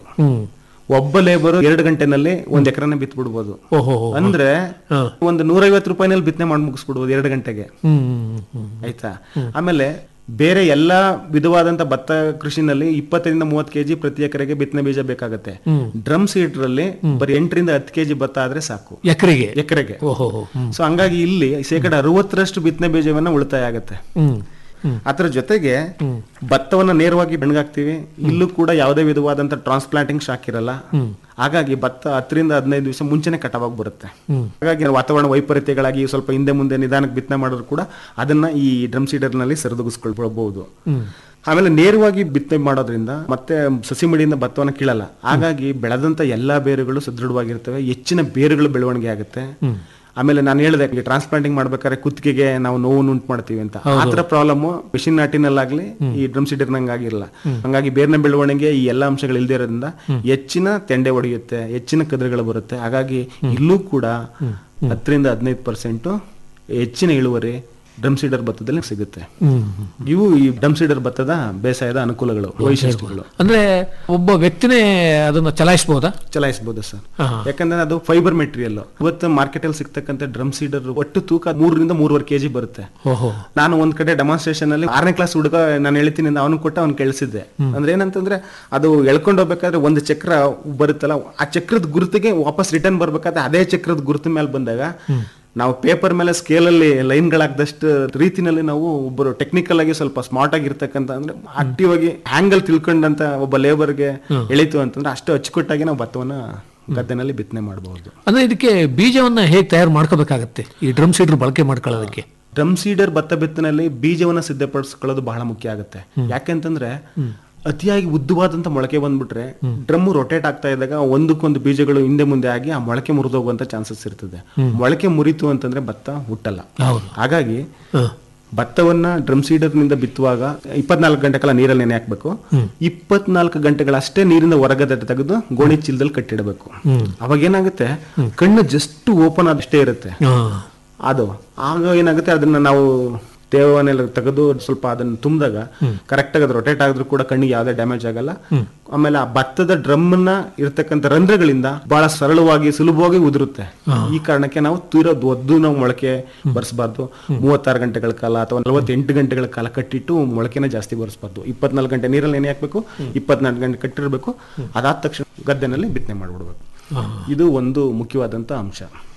ಒಬ್ಬ ಲೇಬರ್ ಎರಡು ಗಂಟೆನಲ್ಲಿ ಒಂದ್ ಎಕರೆನ ಬಿತ್ ಬಿಡ್ಬೋದು ಓಹೋ ಅಂದ್ರೆ ಒಂದು ನೂರೈವತ್ತು ರೂಪಾಯಿನಲ್ಲಿ ಬಿತ್ತನೆ ಮಾಡಿ ಮುಗಿಸ್ಬಿಡ್ಬೋದು ಎರಡು ಗಂಟೆಗೆ ಹ್ಮ್ ಹ್ಮ್, ಹ್ಮ್ ಆಯ್ತಾ ಆಮೇಲೆ ಬೇರೆ ಎಲ್ಲಾ ವಿಧವಾದಂತ ಭತ್ತ ಕೃಷಿನಲ್ಲಿ ಇಪ್ಪತ್ತರಿಂದ ಮೂವತ್ತು ಕೆಜಿ ಪ್ರತಿ ಎಕರೆಗೆ ಬಿತ್ತನೆ ಬೀಜ ಬೇಕಾಗತ್ತೆ ಡ್ರಮ್ ಸೀಡರ್ ಅಲ್ಲಿ ಬರೀ ಎಂಟರಿಂದ ಹತ್ತು ಕೆಜಿ ಭತ್ತ ಆದ್ರೆ ಸಾಕು ಎಕರೆಗೆ ಎಕರೆಗೆ ಓಹೋ ಹ್ಮ್ ಸೊ ಹಂಗಾಗಿ ಇಲ್ಲಿ ಶೇಕಡ ಅರವತ್ತರಷ್ಟು ಬಿತ್ತನೆ ಬೀಜವನ್ನ ಉಳಿತಾಯ ಆಗತ್ತೆ ಹ್ಮ್ ಹ್ಮ್ ಅದರ ಜೊತೆಗೆ ಭತ್ತವನ್ನ ನೇರವಾಗಿ ಬೆಣಗಾಕ್ತಿವಿ ಇಲ್ಲೂ ಕೂಡ ಯಾವುದೇ ವಿಧವಾದಂತ ಟ್ರಾನ್ಸ್ಪ್ಲಾಂಟಿಂಗ್ ಶಾಕ್ ಇರಲ್ಲ ಹಾಗಾಗಿ ಭತ್ತ ಹತ್ತರಿಂದ ಹದಿನೈದು ದಿವಸ ಮುಂಚೆನೆ ಕಟಾವಾಗಿ ಬರುತ್ತೆ ಹಾಗಾಗಿ ವಾತಾವರಣ ವೈಪರೀತ್ಯಗಳಾಗಿ ಸ್ವಲ್ಪ ಹಿಂದೆ ಮುಂದೆ ನಿಧಾನಕ್ಕೆ ಬಿತ್ತನೆ ಮಾಡಿದ್ರು ಕೂಡ ಅದನ್ನ ಈ ಡ್ರಮ್ ಸೀಡರ್ ನಲ್ಲಿ ಸರಿದೂಗಿಸ್ಕೊಳ್ಬಹುದು ಆಮೇಲೆ ನೇರವಾಗಿ ಬಿತ್ತನೆ ಮಾಡೋದ್ರಿಂದ ಮತ್ತೆ ಸಸಿ ಮಡಿಯಿಂದ ಭತ್ತವನ್ನ ಕೀಳಲ್ಲ ಹಾಗಾಗಿ ಬೆಳೆದಂತ ಎಲ್ಲಾ ಬೇರುಗಳು ಸದೃಢವಾಗಿರ್ತವೆ ಹೆಚ್ಚಿನ ಬೇರುಗಳು ಬೆಳವಣಿಗೆ ಆಗುತ್ತೆ ಆಮೇಲೆ ನಾನು ಹೇಳಿದೆ ಟ್ರಾನ್ಸ್ಪ್ಲಾಂಟಿಂಗ್ ಮಾಡ್ಬೇಕಾದ್ರೆ ಕುತ್ತಿಗೆಗೆ ನಾವು ನೋವು ಉಂಟು ಮಾಡ್ತೀವಿ ಅಂತ ಆ ತರ ಪ್ರಾಬ್ಲಮ್ ಮೆಷಿನ್ ನಾಟಿನಲ್ಲಾಗ್ಲಿ ಈ ಡ್ರಮ್ ಸೀಡರ್ ಆಗಿರಲ್ಲ ಹಂಗಾಗಿ ಬೇರ್ನ ಬೆಳವಣಿಗೆ ಈ ಎಲ್ಲಾ ಅಂಶಗಳು ಇಲ್ದೇ ಇರೋದ್ರಿಂದ ಹೆಚ್ಚಿನ ತೆಂಡೆ ಹೊಡೆಯುತ್ತೆ ಹೆಚ್ಚಿನ ಕದ್ರಗಳು ಬರುತ್ತೆ ಹಾಗಾಗಿ ಇಲ್ಲೂ ಕೂಡ ಹತ್ತರಿಂದ ಹದಿನೈದು ಪರ್ಸೆಂಟ್ ಹೆಚ್ಚಿನ ಇಳುವರಿ ಡ್ರಮ್ ಸೀಡರ್ ಭತ್ತದಲ್ಲಿ ಸಿಗುತ್ತೆ ಇವು ಈ ಡ್ರಮ್ ಸೀಡರ್ ಭತ್ತದ ಬೇಸಾಯದ ಅನುಕೂಲಗಳು ವೈಶಿಷ್ಟ್ಯಗಳು ಅಂದ್ರೆ ಒಬ್ಬ ವ್ಯಕ್ತಿನೇ ಅದನ್ನ ಚಲಾಯಿಸಬಹುದಾ ಚಲಾಯಿಸಬಹುದು ಸರ್ ಹಾ. ಯಾಕಂದ್ರೆ ಅದು ಫೈಬರ್ ಮೆಟೀರಿಯಲ್ ಇವತ್ತು ಮಾರ್ಕೆಟ್ ಅಲ್ಲಿ ಸಿಗ್ತಕ್ಕಂಥ ಡ್ರಮ್ ಸೀಡರ್ ಒಟ್ಟು ತೂಕ ಮೂರರಿಂದ ಮೂರುವರೆ ಕೆಜಿ ಬರುತ್ತೆ ಓಹೋ ನಾನು ಒಂದ್ ಕಡೆ ಡೆಮಾನ್ಸ್ಟ್ರೇಷನ್ ಅಲ್ಲಿ ಆರನೇ ಕ್ಲಾಸ್ ಹುಡುಗ ನಾನು ಹೇಳ್ತೀನಿ ಅಂತ ಅವನು ಕೊಟ್ಟ ಅವ್ನು ಕೇಳಿಸಿದ್ದೆ ಅಂದ್ರೆ ಏನಂತಂದ್ರೆ ಅದು ಎಳ್ಕೊಂಡು ಹೋಗ್ಬೇಕಾದ್ರೆ ಒಂದು ಚಕ್ರ ಬರುತ್ತಲ್ಲ ಆ ಚಕ್ರದ ಗುರುತಿಗೆ ವಾಪಸ್ ರಿಟರ್ನ್ ಬರ್ಬೇಕಾದ್ರೆ ಅದೇ ಚಕ್ರದ ಗುರುತು ಮೇಲೆ ಬಂದಾಗ ನಾವು ಪೇಪರ್ ಮೇಲೆ ಸ್ಕೇಲ್ ಅಲ್ಲಿ ಲೈನ್ ಗಳಾಗದಷ್ಟು ರೀತಿನಲ್ಲಿ ನಾವು ಒಬ್ಬರು ಟೆಕ್ನಿಕಲ್ ಆಗಿ ಸ್ವಲ್ಪ ಸ್ಮಾರ್ಟ್ ಆಗಿರ್ತಕ್ಕಂಥ ಅಂದ್ರೆ ಆಕ್ಟಿವ್ ಆಗಿ ಹ್ಯಾಂಗಲ್ ತಿಳ್ಕೊಂಡಂತ ಒಬ್ಬ ಲೇಬರ್ಗೆ ಎಳಿತು ಅಂತಂದ್ರೆ ಅಷ್ಟು ಅಚ್ಚುಕಟ್ಟಾಗಿ ನಾವು ಭತ್ತವನ್ನ ಗದ್ದೆನಲ್ಲಿ ಬಿತ್ತನೆ ಮಾಡಬಹುದು ಅಂದ್ರೆ ಇದಕ್ಕೆ ಬೀಜವನ್ನ ಹೇಗೆ ತಯಾರು ಮಾಡ್ಕೋಬೇಕಾಗತ್ತೆ ಈ ಡ್ರಮ್ ಸೀಡರ್ ಬಳಕೆ ಮಾಡ್ಕೊಳ್ಳೋದಕ್ಕೆ ಡ್ರಮ್ ಸೀಡರ್ ಭತ್ತ ಬಿತ್ತನೆಯಲ್ಲಿ ಬೀಜವನ್ನ ಸಿದ್ಧಪಡಿಸ್ಕೊಳ್ಳೋದು ಬಹಳ ಮುಖ್ಯ ಆಗುತ್ತೆ ಯಾಕೆಂತಂದ್ರೆ ಅತಿಯಾಗಿ ಉದ್ದವಾದಂತ ಮೊಳಕೆ ಬಂದ್ಬಿಟ್ರೆ ಡ್ರಮ್ ರೊಟೇಟ್ ಆಗ್ತಾ ಇದ್ದಾಗ ಒಂದಕ್ಕೊಂದು ಬೀಜಗಳು ಹಿಂದೆ ಮುಂದೆ ಆಗಿ ಆ ಮೊಳಕೆ ಮುರಿದೋಗುವಂತ ಚಾನ್ಸಸ್ ಇರ್ತದೆ ಮೊಳಕೆ ಮುರಿತು ಅಂತಂದ್ರೆ ಭತ್ತ ಹುಟ್ಟಲ್ಲ ಹೌದು ಹಾಗಾಗಿ ಹ. ಭತ್ತವನ್ನ ಡ್ರಮ್ ಸೀಡರ್ ನಿಂದ ಬಿತ್ತುವಾಗ ಇಪ್ಪತ್ನಾಲ್ಕು ಗಂಟೆ ಕಾಲ ನೀರಲ್ಲಿ ನೆನೆ ಹಾಕ್ಬೇಕು ಇಪ್ಪತ್ನಾಲ್ಕು ಗಂಟೆಗಳಷ್ಟೇ ನೀರಿಂದ ಹೊರಗಡೆ ತೆಗೆದು ಗೋಣಿ ಚೀಲದಲ್ಲಿ ಕಟ್ಟಿಡಬೇಕು ಅವಾಗ ಏನಾಗುತ್ತೆ ಕಣ್ಣು ಜಸ್ಟ್ ಓಪನ್ ಆದಷ್ಟೇ ಇರುತ್ತೆ ಹಾ. ಅದು ಆಗ ಏನಾಗುತ್ತೆ ಅದನ್ನ ನಾವು ತೇವನೆಲ್ಲ ತೆಗೆದು ಸ್ವಲ್ಪ ಅದನ್ನ ತುಂಬಿದಾಗ ಕರೆಕ್ಟ್ ಆಗಿ ರೊಟೇಟ್ ಆಗಿದ್ರು ಕೂಡ ಕಣ್ಣಿಗೆ ಯಾವುದೇ ಡ್ಯಾಮೇಜ್ ಆಗಲ್ಲ ಆಮೇಲೆ ಆ ಭತ್ತದ ಡ್ರಮ್ ನ ಇರ್ತಕ್ಕಂಥ ರಂಧ್ರಗಳಿಂದ ಬಹಳ ಸರಳವಾಗಿ ಸುಲಭವಾಗಿ ಉದುರುತ್ತೆ ಈ ಕಾರಣಕ್ಕೆ ನಾವು ತೀರಾ ಒದ್ದು ನಾವು ಮೊಳಕೆ ಬರ್ಸ್ಬಾರ್ದು ಮೂವತ್ತಾರು ಗಂಟೆಗಳ ಕಾಲ ಅಥವಾ ನಲವತ್ತೆಂಟು ಗಂಟೆಗಳ ಕಾಲ ಕಟ್ಟಿಟ್ಟು ಮೊಳಕೆನ ಜಾಸ್ತಿ ಬರ್ಸ್ಬಾರ್ದು ಇಪ್ಪತ್ನಾಲ್ಕು ಗಂಟೆ ನೀರಲ್ಲಿ ನೆನೆ ಹಾಕ್ಬೇಕು ಇಪ್ಪತ್ನಾಲ್ಕು ಗಂಟೆ ಕಟ್ಟಿರ್ಬೇಕು ಅದಾದ ತಕ್ಷಣ ಗದ್ದೆನಲ್ಲಿ ಬಿತ್ತನೆ ಮಾಡ್ಬಿಡ್ಬೇಕು ಇದು ಒಂದು ಮುಖ್ಯವಾದಂತ ಅಂಶ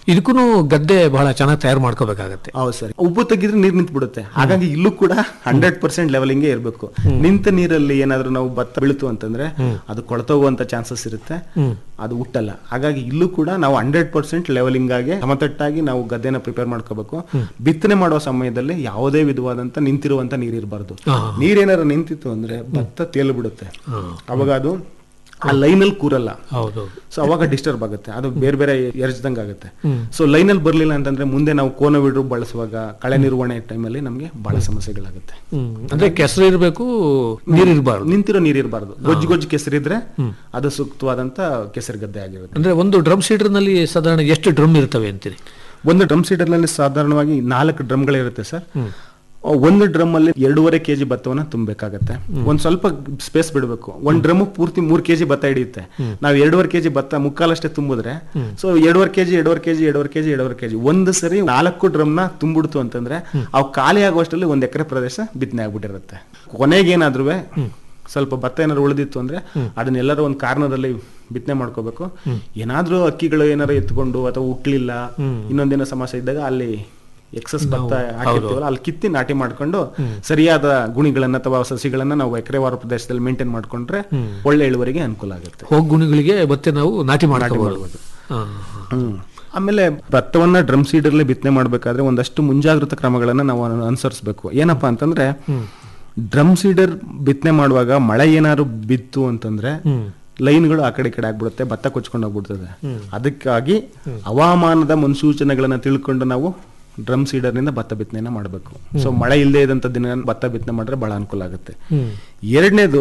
ಇದಕ್ಕೂ ಗದ್ದೆ ಬಹಳ ಚೆನ್ನಾಗಿ ತಯಾರು ಮಾಡ್ಕೋಬೇಕಾಗತ್ತೆ ಹೌದು ಸರ್ ಉಪ್ಪು ತೆಗಿದ್ರೆ ನೀರ್ ನಿಂತು ಬಿಡುತ್ತೆ ಹಾಗಾಗಿ ಇಲ್ಲೂ ಕೂಡ ಹಂಡ್ರೆಡ್ ಪರ್ಸೆಂಟ್ ಲೆವೆಲಿಂಗೇ ಇರಬೇಕು ನಿಂತ ನೀರಲ್ಲಿ ಏನಾದ್ರೂ ನಾವು ಭತ್ತ ಬೀಳ್ತು ಅಂತಂದ್ರೆ ಅದು ಕೊಳ್ತೋಗುವಂತ ಚಾನ್ಸಸ್ ಇರುತ್ತೆ ಅದು ಹುಟ್ಟಲ್ಲ ಹಾಗಾಗಿ ಇಲ್ಲೂ ಕೂಡ ನಾವು ಹಂಡ್ರೆಡ್ ಪರ್ಸೆಂಟ್ ಲೆವೆಲಿಂಗ್ ಆಗಿ ಸಮತಟ್ಟಾಗಿ ನಾವು ಗದ್ದೆನ ಪ್ರಿಪೇರ್ ಮಾಡ್ಕೋಬೇಕು ಬಿತ್ತನೆ ಮಾಡುವ ಸಮಯದಲ್ಲಿ ಯಾವುದೇ ವಿಧವಾದಂತ ನಿಂತಿರುವಂತ ನೀರ್ ಇರಬಾರ್ದು ನೀರೇನಾದ್ರು ನಿಂತಿತ್ತು ಅಂದ್ರೆ ಭತ್ತ ತೇಲು ಬಿಡುತ್ತೆ ಅವಾಗ ಅದು ಆ ಲೈನಲ್ಲಿ ಕೂರಲ್ಲ ಹೌದು ಸೊ ಅವಾಗ ಡಿಸ್ಟರ್ಬ್ ಆಗುತ್ತೆ ಅದು ಬೇರೆ ಬೇರೆ ಎರ್ಚ್ದಂಗ್ ಆಗುತ್ತೆ ಸೊ ಲೈನಲ್ಲಿ ಬರ್ಲಿಲ್ಲ ಅಂತಂದ್ರೆ ಮುಂದೆ ನಾವು ಕೋನವಿಡ್ರು ಬಳಸುವಾಗ ಕಳೆ ನಿರ್ವಹಣೆ ಟೈಮಲ್ಲಿ ನಮಗೆ ಬಹಳ ಸಮಸ್ಯೆಗಳಾಗುತ್ತೆ ಹ್ಮ್ ಅಂದ್ರೆ ಕೆಸರು ಇರಬೇಕು ನೀರು ಇರಬಾರ್ದು ನಿಂತಿರೋ ನೀರ್ ಇರಬಾರ್ದು ಗೊಜ್ಜು ಗೊಜ್ಜು ಕೆಸರಿದ್ರೆ ಅದು ಸೂಕ್ತವಾದಂತ ಕೆಸರು ಗದ್ದೆ ಆಗಿರುತ್ತೆ ಅಂದ್ರೆ ಒಂದು ಡ್ರಮ್ ಸೀಡರ್ ನಲ್ಲಿ ಸಾಧಾರಣ ಎಷ್ಟು ಡ್ರಮ್ ಇರ್ತವೆ ಅಂತೀರಿ ಒಂದು ಡ್ರಮ್ ಸೀಡರ್ ನಲ್ಲಿ ಸಾಧಾರಣವಾಗಿ ನಾಲ್ಕು ಡ್ರಮ್ಗಳಿರುತ್ತೆ ಸರ್ ಒಂದು ಡ್ರಮ್ ಅಲ್ಲಿ ಎರಡೂವರೆ ಕೆಜಿ ಭತ್ತವನ್ನ ತುಂಬಬೇಕಾಗತ್ತೆ ಒಂದ್ ಸ್ವಲ್ಪ ಸ್ಪೇಸ್ ಬಿಡಬೇಕು ಒಂದ್ ಡ್ರಮ್ ಪೂರ್ತಿ ಮೂರ್ ಕೆಜಿ ಭತ್ತ ಹಿಡಿಯುತ್ತೆ ನಾವು ಎರಡೂವರೆ ಕೆಜಿ ಭತ್ತ ಮುಕ್ಕಾಲಷ್ಟೇ ತುಂಬಿದ್ರೆ ಸೊ ಎರಡೂವರೆ ಕೆಜಿ ಎರಡೂವರೆ ಕೆಜಿ ಎರಡೂವರೆ ಕೆಜಿ ಎರಡೂವರೆ ಕೆಜಿ ಒಂದು ಸರಿ ನಾಲ್ಕು ಡ್ರಮ್ ನ ತುಂಬಿಡ್ತು ಅಂತಂದ್ರೆ ಅವು ಖಾಲಿ ಆಗುವಷ್ಟರಲ್ಲಿ ಒಂದ್ ಎಕರೆ ಪ್ರದೇಶ ಬಿತ್ತನೆ ಆಗ್ಬಿಟ್ಟಿರುತ್ತೆ ಕೊನೆಗೇನಾದ್ರೂ ಸ್ವಲ್ಪ ಭತ್ತ ಏನಾದ್ರು ಉಳಿದಿತ್ತು ಅಂದ್ರೆ ಅದನ್ನೆಲ್ಲರೂ ಒಂದು ಕಾರಣದಲ್ಲಿ ಬಿತ್ತನೆ ಮಾಡ್ಕೋಬೇಕು ಏನಾದ್ರೂ ಅಕ್ಕಿಗಳು ಏನಾರು ಎತ್ಕೊಂಡು ಅಥವಾ ಹುಟ್ಲಿಲ್ಲ ಇನ್ನೊಂದೇನೋ ಸಮಸ್ಯೆ ಇದ್ದಾಗ ಅಲ್ಲಿ ಎಕ್ಸಸ್ ಭತ್ತ ಹಾಕಿರ್ತೀವಲ್ಲ ಅಲ್ಲಿ ಕಿತ್ತಿ ನಾಟಿ ಮಾಡ್ಕೊಂಡು ಸರಿಯಾದ ಗುಣಿಗಳನ್ನ ಅಥವಾ ಸಸಿಗಳನ್ನ ನಾವು ಎಕರೆವಾರ ಪ್ರದೇಶದಲ್ಲಿ ಮೇಂಟೈನ್ ಮಾಡ್ಕೊಂಡ್ರೆ ಒಳ್ಳೆ ಇಳುವರಿಗೆ ಅನುಕೂಲ ಆಗುತ್ತೆ ಹೋಗ್ ಗುಣಿಗಳಿಗೆ ಮತ್ತೆ ನಾವು ನಾಟಿ ಮಾಡ್ಕೋಬಹುದು ಹ್ಮ್. ಆಮೇಲೆ ಭತ್ತವನ್ನ ಡ್ರಮ್ ಸೀಡರ್ಲಿ ಬಿತ್ತನೆ ಮಾಡ್ಬೇಕಾದ್ರೆ ಒಂದಷ್ಟು ಮುಂಜಾಗ್ರತಾ ಕ್ರಮಗಳನ್ನ ನಾವು ಅನು- ಅನುಸರಿಸ್ಬೇಕು ಏನಪ್ಪಾ ಅಂತಂದ್ರೆ ಡ್ರಮ್ ಸೀಡರ್ ಬಿತ್ತನೆ ಮಾಡುವಾಗ ಮಳೆ ಏನಾದ್ರು ಬಿತ್ತು ಅಂತಂದ್ರೆ ಲೈನ್ಗಳು ಆ ಕಡೆ ಈ ಕಡೆ ಆಗ್ಬಿಡುತ್ತೆ ಭತ್ತ ಕೊಚ್ಕೊಂಡು ಹೋಗ್ಬಿಡ್ತದೆ ಅದಕ್ಕಾಗಿ ಹವಾಮಾನದ ಮುನ್ಸೂಚನೆಗಳನ್ನ ತಿಳ್ಕೊಂಡು ನಾವು ಡ್ರಮ್ ಸೀಡರ್ ನಿಂದ ಭತ್ತ ಬಿತ್ತನೆಯನ್ನ ಮಾಡಬೇಕು ಸೊ ಮಳೆ ಇಲ್ಲದೆ ಇದ್ದಂತ ದಿನ ಭತ್ತ ಬಿತ್ತನೆ ಮಾಡಿದ್ರೆ ಬಹಳ ಅನುಕೂಲ ಆಗುತ್ತೆ ಎರಡನೇದು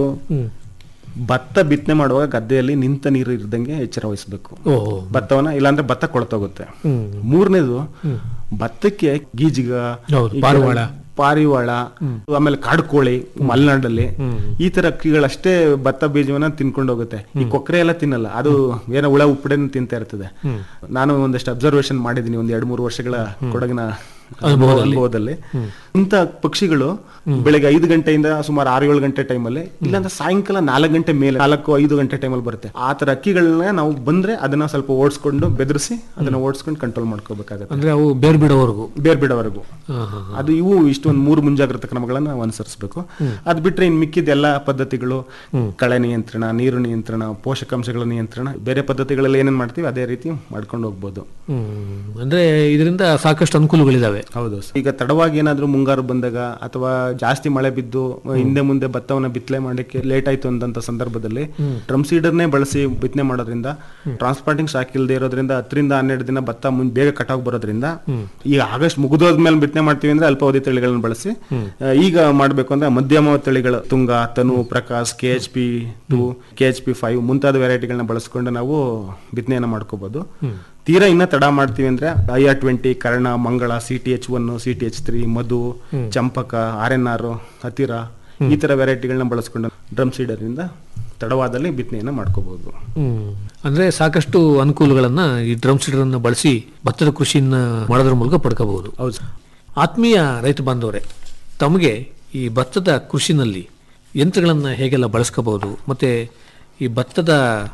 ಭತ್ತ ಬಿತ್ತನೆ ಮಾಡುವಾಗ ಗದ್ದೆಯಲ್ಲಿ ನಿಂತ ನೀರು ಇರ್ದಂಗೆ ಎಚ್ಚರ ವಹಿಸಬೇಕು ಓಹೋ ಭತ್ತವನ್ನ ಇಲ್ಲಾಂದ್ರೆ ಭತ್ತ ಕೊಳ್ತೋಗುತ್ತೆ ಮೂರನೇದು ಭತ್ತಕ್ಕೆ ಗೀಜಿಗ ಹೌದು, ಈ ಕಡೆ ಪಾರಿವಾಳ. ಪಾರಿವಾಳ ಆಮೇಲೆ ಕಾಡುಕೋಳಿ ಮಲೆನಾಡಲ್ಲಿ ಈ ತರ ಅಕ್ಕಿಗಳಷ್ಟೇ ಭತ್ತ ಬೀಜವನ್ನ ತಿನ್ಕೊಂಡು ಹೋಗುತ್ತೆ ಈ ಕೊಕ್ಕರೆ ಎಲ್ಲ ತಿನ್ನಲ್ಲ ಅದು ಏನೋ ಹುಳ ಉಪ್ಪಡೆನ ತಿಂತಾ ಇರ್ತದೆ ನಾನು ಒಂದಷ್ಟು ಅಬ್ಸರ್ವೇಷನ್ ಮಾಡಿದೀನಿ ಒಂದ್ ಎರಡ್ ಮೂರು ವರ್ಷಗಳ ಕೊಡಗಿನ ಅನುಭವದಲ್ಲಿ ಇಂಥ ಪಕ್ಷಿಗಳು ಬೆಳಗ್ಗೆ ಐದು ಗಂಟೆಯಿಂದ ಸುಮಾರು ಆರು ಏಳು ಗಂಟೆ ಟೈಮಲ್ಲಿ ಇಲ್ಲಾಂದ್ರೆ ಸಾಯಂಕಾಲ ನಾಲ್ಕು ಗಂಟೆ ಮೇಲೆ ನಾಲ್ಕು ಐದು ಗಂಟೆ ಟೈಮಲ್ಲಿ ಬರುತ್ತೆ ಆ ತರ ಅಕ್ಕಿಗಳನ್ನ ನಾವು ಬಂದ್ರೆ ಅದನ್ನ ಸ್ವಲ್ಪ ಓಡಿಸ್ಕೊಂಡು ಬೆದರಿಸಿ ಅದನ್ನ ಓಡಿಸ್ಕೊಂಡು ಕಂಟ್ರೋಲ್ ಮಾಡ್ಕೋಬೇಕಾಗತ್ತೆ ಅಂದ್ರೆ ಅವು ಬೇರ್ ಬಿಡೋವರೆಗೂ ಬೇರೆ ಬಿಡೋವರೆಗೂ ಹಾ, ಹಾ, ಅದು ಇವು ಇಷ್ಟೊಂದು ಮೂರು ಮುಂಜಾಗ್ರತಾ ಕ್ರಮಗಳನ್ನ ನಾವು ಅನುಸರಿಸಬೇಕು ಅದ್ ಬಿಟ್ರೆ ಇನ್ ಮಿಕ್ಕಿದ ಎಲ್ಲಾ ಪದ್ಧತಿಗಳು ಕಳೆ ನಿಯಂತ್ರಣ ನೀರು ನಿಯಂತ್ರಣ ಪೋಷಕಾಂಶಗಳ ನಿಯಂತ್ರಣ ಬೇರೆ ಪದ್ಧತಿಗಳಲ್ಲಿ ಏನೇನ್ ಮಾಡ್ತೀವಿ ಅದೇ ರೀತಿ ಮಾಡ್ಕೊಂಡು ಹೋಗ್ಬೋದು ಹ್ಮ್ ಅಂದ್ರೆ ಇದರಿಂದ ಸಾಕಷ್ಟು ಅನುಕೂಲಗಳಿದಾವೆ ಹೌದು ಸರ್. ಈಗ ತಡವಾಗಿ ಏನಾದ್ರೂ ಮುಂಗಾರು ಬಂದಾಗ ಅಥವಾ ಜಾಸ್ತಿ ಮಳೆ ಬಿದ್ದು ಹಿಂದೆ ಮುಂದೆ ಭತ್ತವನ್ನ ಬಿತ್ತನೆ ಮಾಡಲಿಕ್ಕೆ ಲೇಟ್ ಆಯ್ತು ಅಂತಂತ ಸಂದರ್ಭದಲ್ಲಿ ಡ್ರಮ್ ಸೀಡರ್ನೇ ಬಳಸಿ ಬಿತ್ತನೆ ಮಾಡೋದ್ರಿಂದ ಟ್ರಾನ್ಸ್ಪ್ಲಾಂಟಿಂಗ್ ಶಾಕ್ ಇಲ್ಲದೆ ಇರೋದ್ರಿಂದ ಹತ್ತರಿಂದ ಹನ್ನೆರಡು ದಿನ ಭತ್ತ ಮುಂದೆ ಬೇಗ ಕಟಾವ್ ಬರೋದ್ರಿಂದ ಈಗ ಆಗಸ್ಟ್ ಮುಗಿದೋದ್ಮೇಲೆ ಬಿತ್ತನೆ ಮಾಡ್ತೀವಿ ಅಂದ್ರೆ ಅಲ್ಪಾವಧಿ ತಳಿಗಳನ್ನ ಬಳಸಿ ಆ, ಈಗ ಮಾಡ್ಬೇಕು ಅಂದ್ರೆ ಮಧ್ಯಮ ತಳಿಗಳು Tunga Tanu Prakash K H P two K H P five ಮುಂತಾದ ವೆರೈಟಿಗಳನ್ನ ಬಳಸ್ಕೊಂಡು ನಾವು ಬಿತ್ತನೆಯನ್ನ ಮಾಡ್ಕೋಬಹುದು ತೀರಾ ಇನ್ನ ತಡ ಮಾಡ್ತೀವಿ ಅಂದ್ರೆ I R twenty Karna Mangala C T H one C T H three Madhu Champaka R N R ಹತ್ತಿರ ಈ ತರ ವೆರೈಟಿಗಳನ್ನ ಬಳಸ್ಕೊಂಡು ಡ್ರಮ್ ಸೀಡರ್ ಇಂದ ತಡವಾದಲ್ಲಿ ಬಿತ್ತನೆಯನ್ನ ಮಾಡ್ಕೋಬಹುದು ಹ್ಮ್ ಅಂದ್ರೆ ಸಾಕಷ್ಟು ಅನುಕೂಲಗಳನ್ನ ಈ ಡ್ರಮ್ ಸೀಡರ್ ಅನ್ನ ಬಳಸಿ ಭತ್ತದ ಕೃಷಿಯನ್ನ ಮಾಡೋದ್ರ ಮೂಲಕ ಪಡ್ಕೋಬಹುದು ಹೌದು ಆತ್ಮೀಯ ರೈತ ಬಾಂಧವರೇ ತಮಗೆ ಈ ಭತ್ತದ ಕೃಷಿನಲ್ಲಿ ಯಂತ್ರಗಳನ್ನು ಹೇಗೆಲ್ಲ ಬಳಸ್ಕೋಬಹುದು ಮತ್ತೆ ಈ ಭತ್ತದ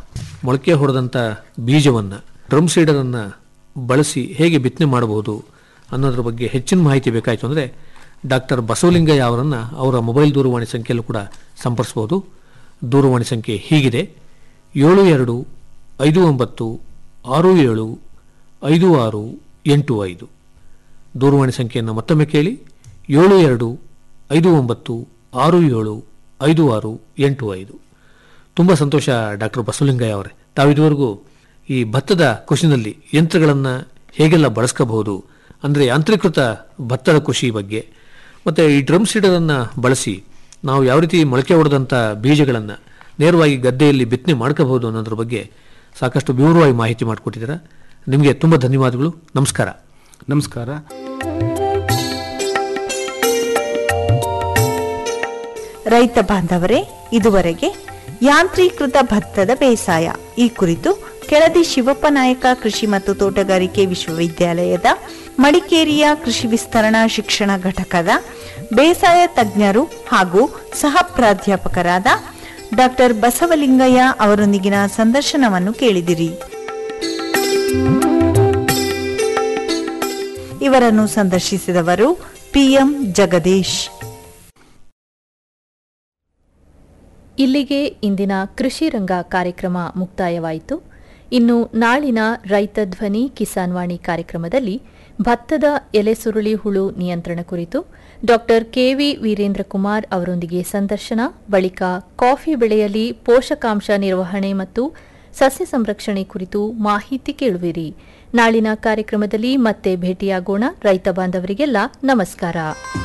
ಮೊಳಕೆ ಹೊಡೆದಂಥ ಬೀಜವನ್ನು ಡ್ರಮ್ ಸೀಡರನ್ನು ಬಳಸಿ ಹೇಗೆ ಬಿತ್ತನೆ ಮಾಡಬಹುದು ಅನ್ನೋದ್ರ ಬಗ್ಗೆ ಹೆಚ್ಚಿನ ಮಾಹಿತಿ ಬೇಕಾಯಿತು ಅಂದರೆ ಡಾಕ್ಟರ್ ಬಸವಲಿಂಗಯ್ಯ ಅವರನ್ನು ಅವರ ಮೊಬೈಲ್ ದೂರವಾಣಿ ಸಂಖ್ಯೆಯಲ್ಲೂ ಕೂಡ ಸಂಪರ್ಸ್ಬೋದು ದೂರವಾಣಿ ಸಂಖ್ಯೆ ಹೀಗಿದೆ ಏಳು ಎರಡು ಐದು ಒಂಬತ್ತು ಆರು ಏಳು ಐದು ಆರು ಎಂಟು ಐದು ದೂರವಾಣಿ ಸಂಖ್ಯೆಯನ್ನು ಮತ್ತೊಮ್ಮೆ ಕೇಳಿ ಏಳು ಎರಡು ಐದು ಒಂಬತ್ತು ಆರು ಏಳು ಐದು ಆರು ಎಂಟು ಐದು ತುಂಬ ಸಂತೋಷ ಡಾಕ್ಟರ್ ಬಸವಲಿಂಗಯ್ಯ ಅವರೇ ತಾವಿದುವರೆಗೂ ಈ ಭತ್ತದ ಕೃಷಿನಲ್ಲಿ ಯಂತ್ರಗಳನ್ನು ಹೇಗೆಲ್ಲ ಬಳಸ್ಕೋಬಹುದು ಅಂದರೆ ಯಾಂತ್ರೀಕೃತ ಭತ್ತದ ಕೃಷಿ ಬಗ್ಗೆ ಮತ್ತು ಈ ಡ್ರಮ್ ಸೀಡರನ್ನು ಬಳಸಿ ನಾವು ಯಾವ ರೀತಿ ಮೊಳಕೆ ಹೊಡೆದಂಥ ಬೀಜಗಳನ್ನು ನೇರವಾಗಿ ಗದ್ದೆಯಲ್ಲಿ ಬಿತ್ತನೆ ಮಾಡ್ಕೋಬಹುದು ಅನ್ನೋದ್ರ ಬಗ್ಗೆ ಸಾಕಷ್ಟು ವಿವರವಾಗಿ ಮಾಹಿತಿ ಮಾಡಿಕೊಟ್ಟಿದ್ದೀರಾ ನಿಮಗೆ ತುಂಬ ಧನ್ಯವಾದಗಳು ನಮಸ್ಕಾರ ನಮಸ್ಕಾರ ರೈತ ಬಾಂಧವರೇ ಇದುವರೆಗೆ ಯಾಂತ್ರೀಕೃತ ಭತ್ತದ ಬೇಸಾಯ ಈ ಕುರಿತು ಕೆಳದಿ ಶಿವಪ್ಪ ನಾಯಕ ಕೃಷಿ ಮತ್ತು ತೋಟಗಾರಿಕೆ ವಿಶ್ವವಿದ್ಯಾಲಯದ ಮಡಿಕೇರಿಯ ಕೃಷಿ ವಿಸ್ತರಣಾ ಶಿಕ್ಷಣ ಘಟಕದ ಬೇಸಾಯ ತಜ್ಞರು ಹಾಗೂ ಸಹ ಪ್ರಾಧ್ಯಾಪಕರಾದ ಡಾಕ್ಟರ್ ಬಸವಲಿಂಗಯ್ಯ ಅವರೊಂದಿಗಿನ ಸಂದರ್ಶನವನ್ನು ಕೇಳಿದಿರಿ ಇವರನ್ನು ಸಂದರ್ಶಿಸಿದವರು ಪಿಎಂ ಜಗದೀಶ್ ಇಲ್ಲಿಗೆ ಇಂದಿನ ಕೃಷಿ ರಂಗ ಕಾರ್ಯಕ್ರಮ ಮುಕ್ತಾಯವಾಯಿತು ಇನ್ನು ನಾಳಿನ ರೈತ ಧ್ವನಿ ಕಿಸಾನ್ ವಾಣಿ ಕಾರ್ಯಕ್ರಮದಲ್ಲಿ ಭತ್ತದ ಎಲೆ ಸುರುಳಿ ಹುಳು ನಿಯಂತ್ರಣ ಕುರಿತು ಡಾಕ್ಟರ್ ಕೆವಿ ವೀರೇಂದ್ರ ಕುಮಾರ್ ಅವರೊಂದಿಗೆ ಸಂದರ್ಶನ ಬಳಿಕ ಕಾಫಿ ಬೆಳೆಯಲ್ಲಿ ಪೋಷಕಾಂಶ ನಿರ್ವಹಣೆ ಮತ್ತು ಸಸ್ಯ ಸಂರಕ್ಷಣೆ ಕುರಿತು ಮಾಹಿತಿ ಕೇಳುವಿರಿ ನಾಳಿನ ಕಾರ್ಯಕ್ರಮದಲ್ಲಿ ಮತ್ತೆ ಭೇಟಿಯಾಗೋಣ ರೈತ ಬಾಂಧವರಿಗೆಲ್ಲ ನಮಸ್ಕಾರ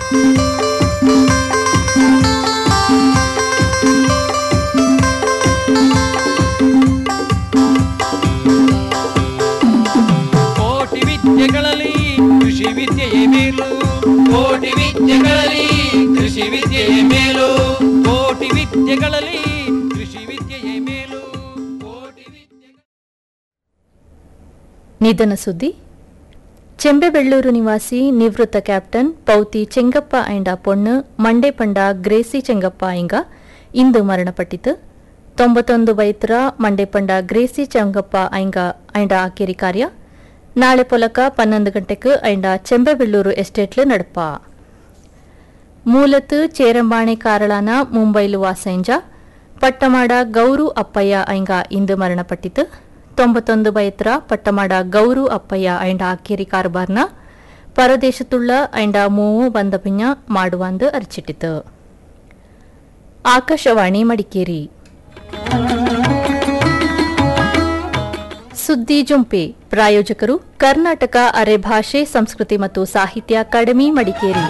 ಕೋಟಿ ವಿದ್ಯೆಗಳಲ್ಲಿ ಕೃಷಿ ವಿದ್ಯೆಯೇ ಮೇಲು ಕೋಟಿ ವಿದ್ಯೆಗಳಲ್ಲಿ ಕೃಷಿ ವಿದ್ಯೆಯೇ ಮೇಲು ಕೋಟಿ ವಿದ್ಯೆಗಳಲ್ಲಿ ಕೃಷಿ ವಿದ್ಯೆಯೇ ಮೇಲು ಕೋಟಿ ವಿದ್ಯೆ ನಿಧನ ಸುದ್ದಿ ಚೆಂಬೆಬೆಳ್ಳೂರು ನಿವಾಸಿ ನಿವೃತ್ತ ಕ್ಯಾಪ್ಟನ್ ಪೌತಿ ಚೆಂಗಪ್ಪ ಐಂಡ ಪೊಣ್ಣು ಮಂಡೆ ಪಂಡ ಗ್ರೇಸಿ ಚೆಂಗಪ್ಪ ಐಂಗ ಇಂದು ಮರಣಪಟ್ಟಿತು ತೊಂಬತ್ತೊಂದು ವೈತರ ಮಂಡೆ ಪಂಡ ಗ್ರೇಸಿ ಚೆಂಗಪ್ಪ ಐಂಗ ಐಂಡ ಆಕೇರಿ ಕಾರ್ಯ ನಾಳೆ ಪೊಲಕ ಪನ್ನೊಂದು ಗಂಟೆಗೆ ಐಂಡ ಚೆಂಬೆಬೆಳ್ಳೂರು ಎಸ್ಟೇಟ್ಲು ನಡಪ ಮೂಲತ್ ಚೇರಂಬಾಣೆ ಕಾರಳಾನ ಮುಂಬೈಲು ವಾಸೈಂಜ ಪಟ್ಟಮಾಡ ಗೌರು ಅಪ್ಪಯ್ಯ ಐಂಗ ಇಂದು ಮರಣಪಟ್ಟಿತು ತೊಂಬತ್ತೊಂದು ಬೈತ್ರ ಪಟ್ಟಮಾಡ ಗೌರು ಅಪ್ಪಯ್ಯ ಐಂಡ ಆಕೇರಿ ಕಾರ್ಬಾರ್ನ ಪರದೇಶತುಳ್ಳ ಐಂಡ ಮೂವು ಬಂದ ಪಿಂಜ ಮಾಡುವಂದು ಅರ್ಚಿಟ್ಟಿತು ಆಕಾಶವಾಣಿ ಮಡಿಕೇರಿ ಸುದ್ದಿ ಜುಂಪೆ ಪ್ರಾಯೋಜಕರು ಕರ್ನಾಟಕ ಅರೆಭಾಷೆ ಸಂಸ್ಕೃತಿ ಮತ್ತು ಸಾಹಿತ್ಯ ಅಕಾಡೆಮಿ ಮಡಿಕೇರಿ